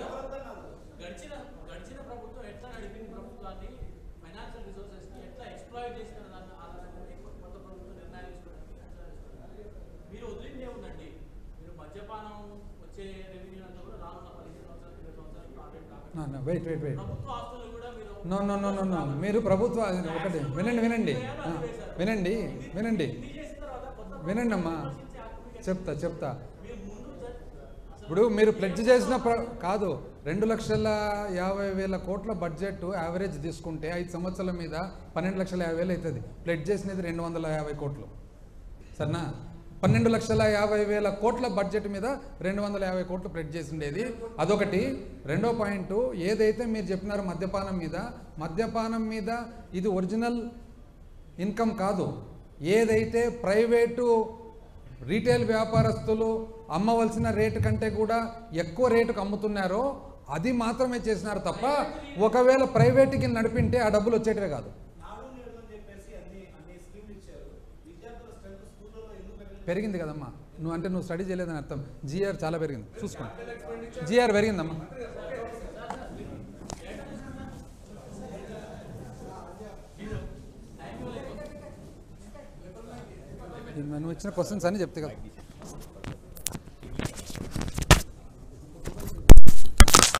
గడిచిన గడిచిన ప్రభుత్వం ఎట్లా నడిపింది ప్రభుత్వాన్ని ఫైనాన్షియల్ రిసోర్సెస్ ని ఎట్లా ఎక్స్ప్లాయిట్ చేసిన దాని ఆధారంగా కొత్త ప్రభుత్వం నిర్ణయాలు తీసుకోవడానికి ఎట్లా తీసుకున్నారు? మీరు వదిలిందే ఉందండి మీరు మద్యపానం వచ్చే రెవెన్యూ అంతా కూడా రానున్న పదిహేను సంవత్సరాలు ఇరవై సంవత్సరాలు ఆపేట్ కాకుండా వెయిట్ వెయిట్ వెయిట్ ప్రభుత్వ ఆస్తులు కూడా మీరు no no no no no మీరు ప్రభుత్వ ఒకటి వినండి వినండి ఆ, వినండి వినండి ఇది చేసిన తర్వాత కొత్త వినండి అమ్మా విమర్శించే హక్కు మీకు చెప్తా చెప్తా మీరు ముందు జ- అసలు ఇప్పుడు మీరు ప్లెడ్జ్ చేసిన ప్ర కాదు రెండు లక్షల యాభై వేల కోట్ల బడ్జెట్ యావరేజ్ తీసుకుంటే ఐదు సంవత్సరాల మీద పన్నెండు లక్షల యాభై వేలు అవుతుంది ప్లెడ్జ్ చేసినది రెండు వందల యాభై కోట్లు సరేనా పన్నెండు లక్షల యాభై వేల కోట్ల బడ్జెట్ మీద రెండు వందల యాభై కోట్లు ప్లెడ్జ్ చేసిండేది అదొకటి రెండో పాయింట్ ఏదైతే మీరు చెప్పినారో మద్యపానం మీద మద్యపానం మీద ఇది ఒరిజినల్ ఇన్కమ్ కాదు ఏదైతే ప్రైవేటు రీటైల్ వ్యాపారస్తులు అమ్మవలసిన రేటు కంటే కూడా ఎక్కువ రేటుకు అమ్ముతున్నారో అది మాత్రమే చేసినారు తప్ప ఒకవేళ ప్రైవేట్కి నడిపింటే ఆ డబ్బులు వచ్చేటివే కాదు నాడు నేడు అని చెప్పేసి అన్ని అన్ని స్కీమ్లు ఇచ్చారు విద్యార్థుల స్ట్రెంత్ స్కూళ్ళలో ఎందుకు పెరగలేదు పెరిగింది కదమ్మా నువ్వు అంటే నువ్వు స్టడీ చేయలేదని అర్థం జిఆర్ చాలా పెరిగింది చూసుకో జిఆర్ పెరిగిందమ్మా నువ్వు ఇచ్చిన క్వశ్చన్స్ అని చెప్తే కదా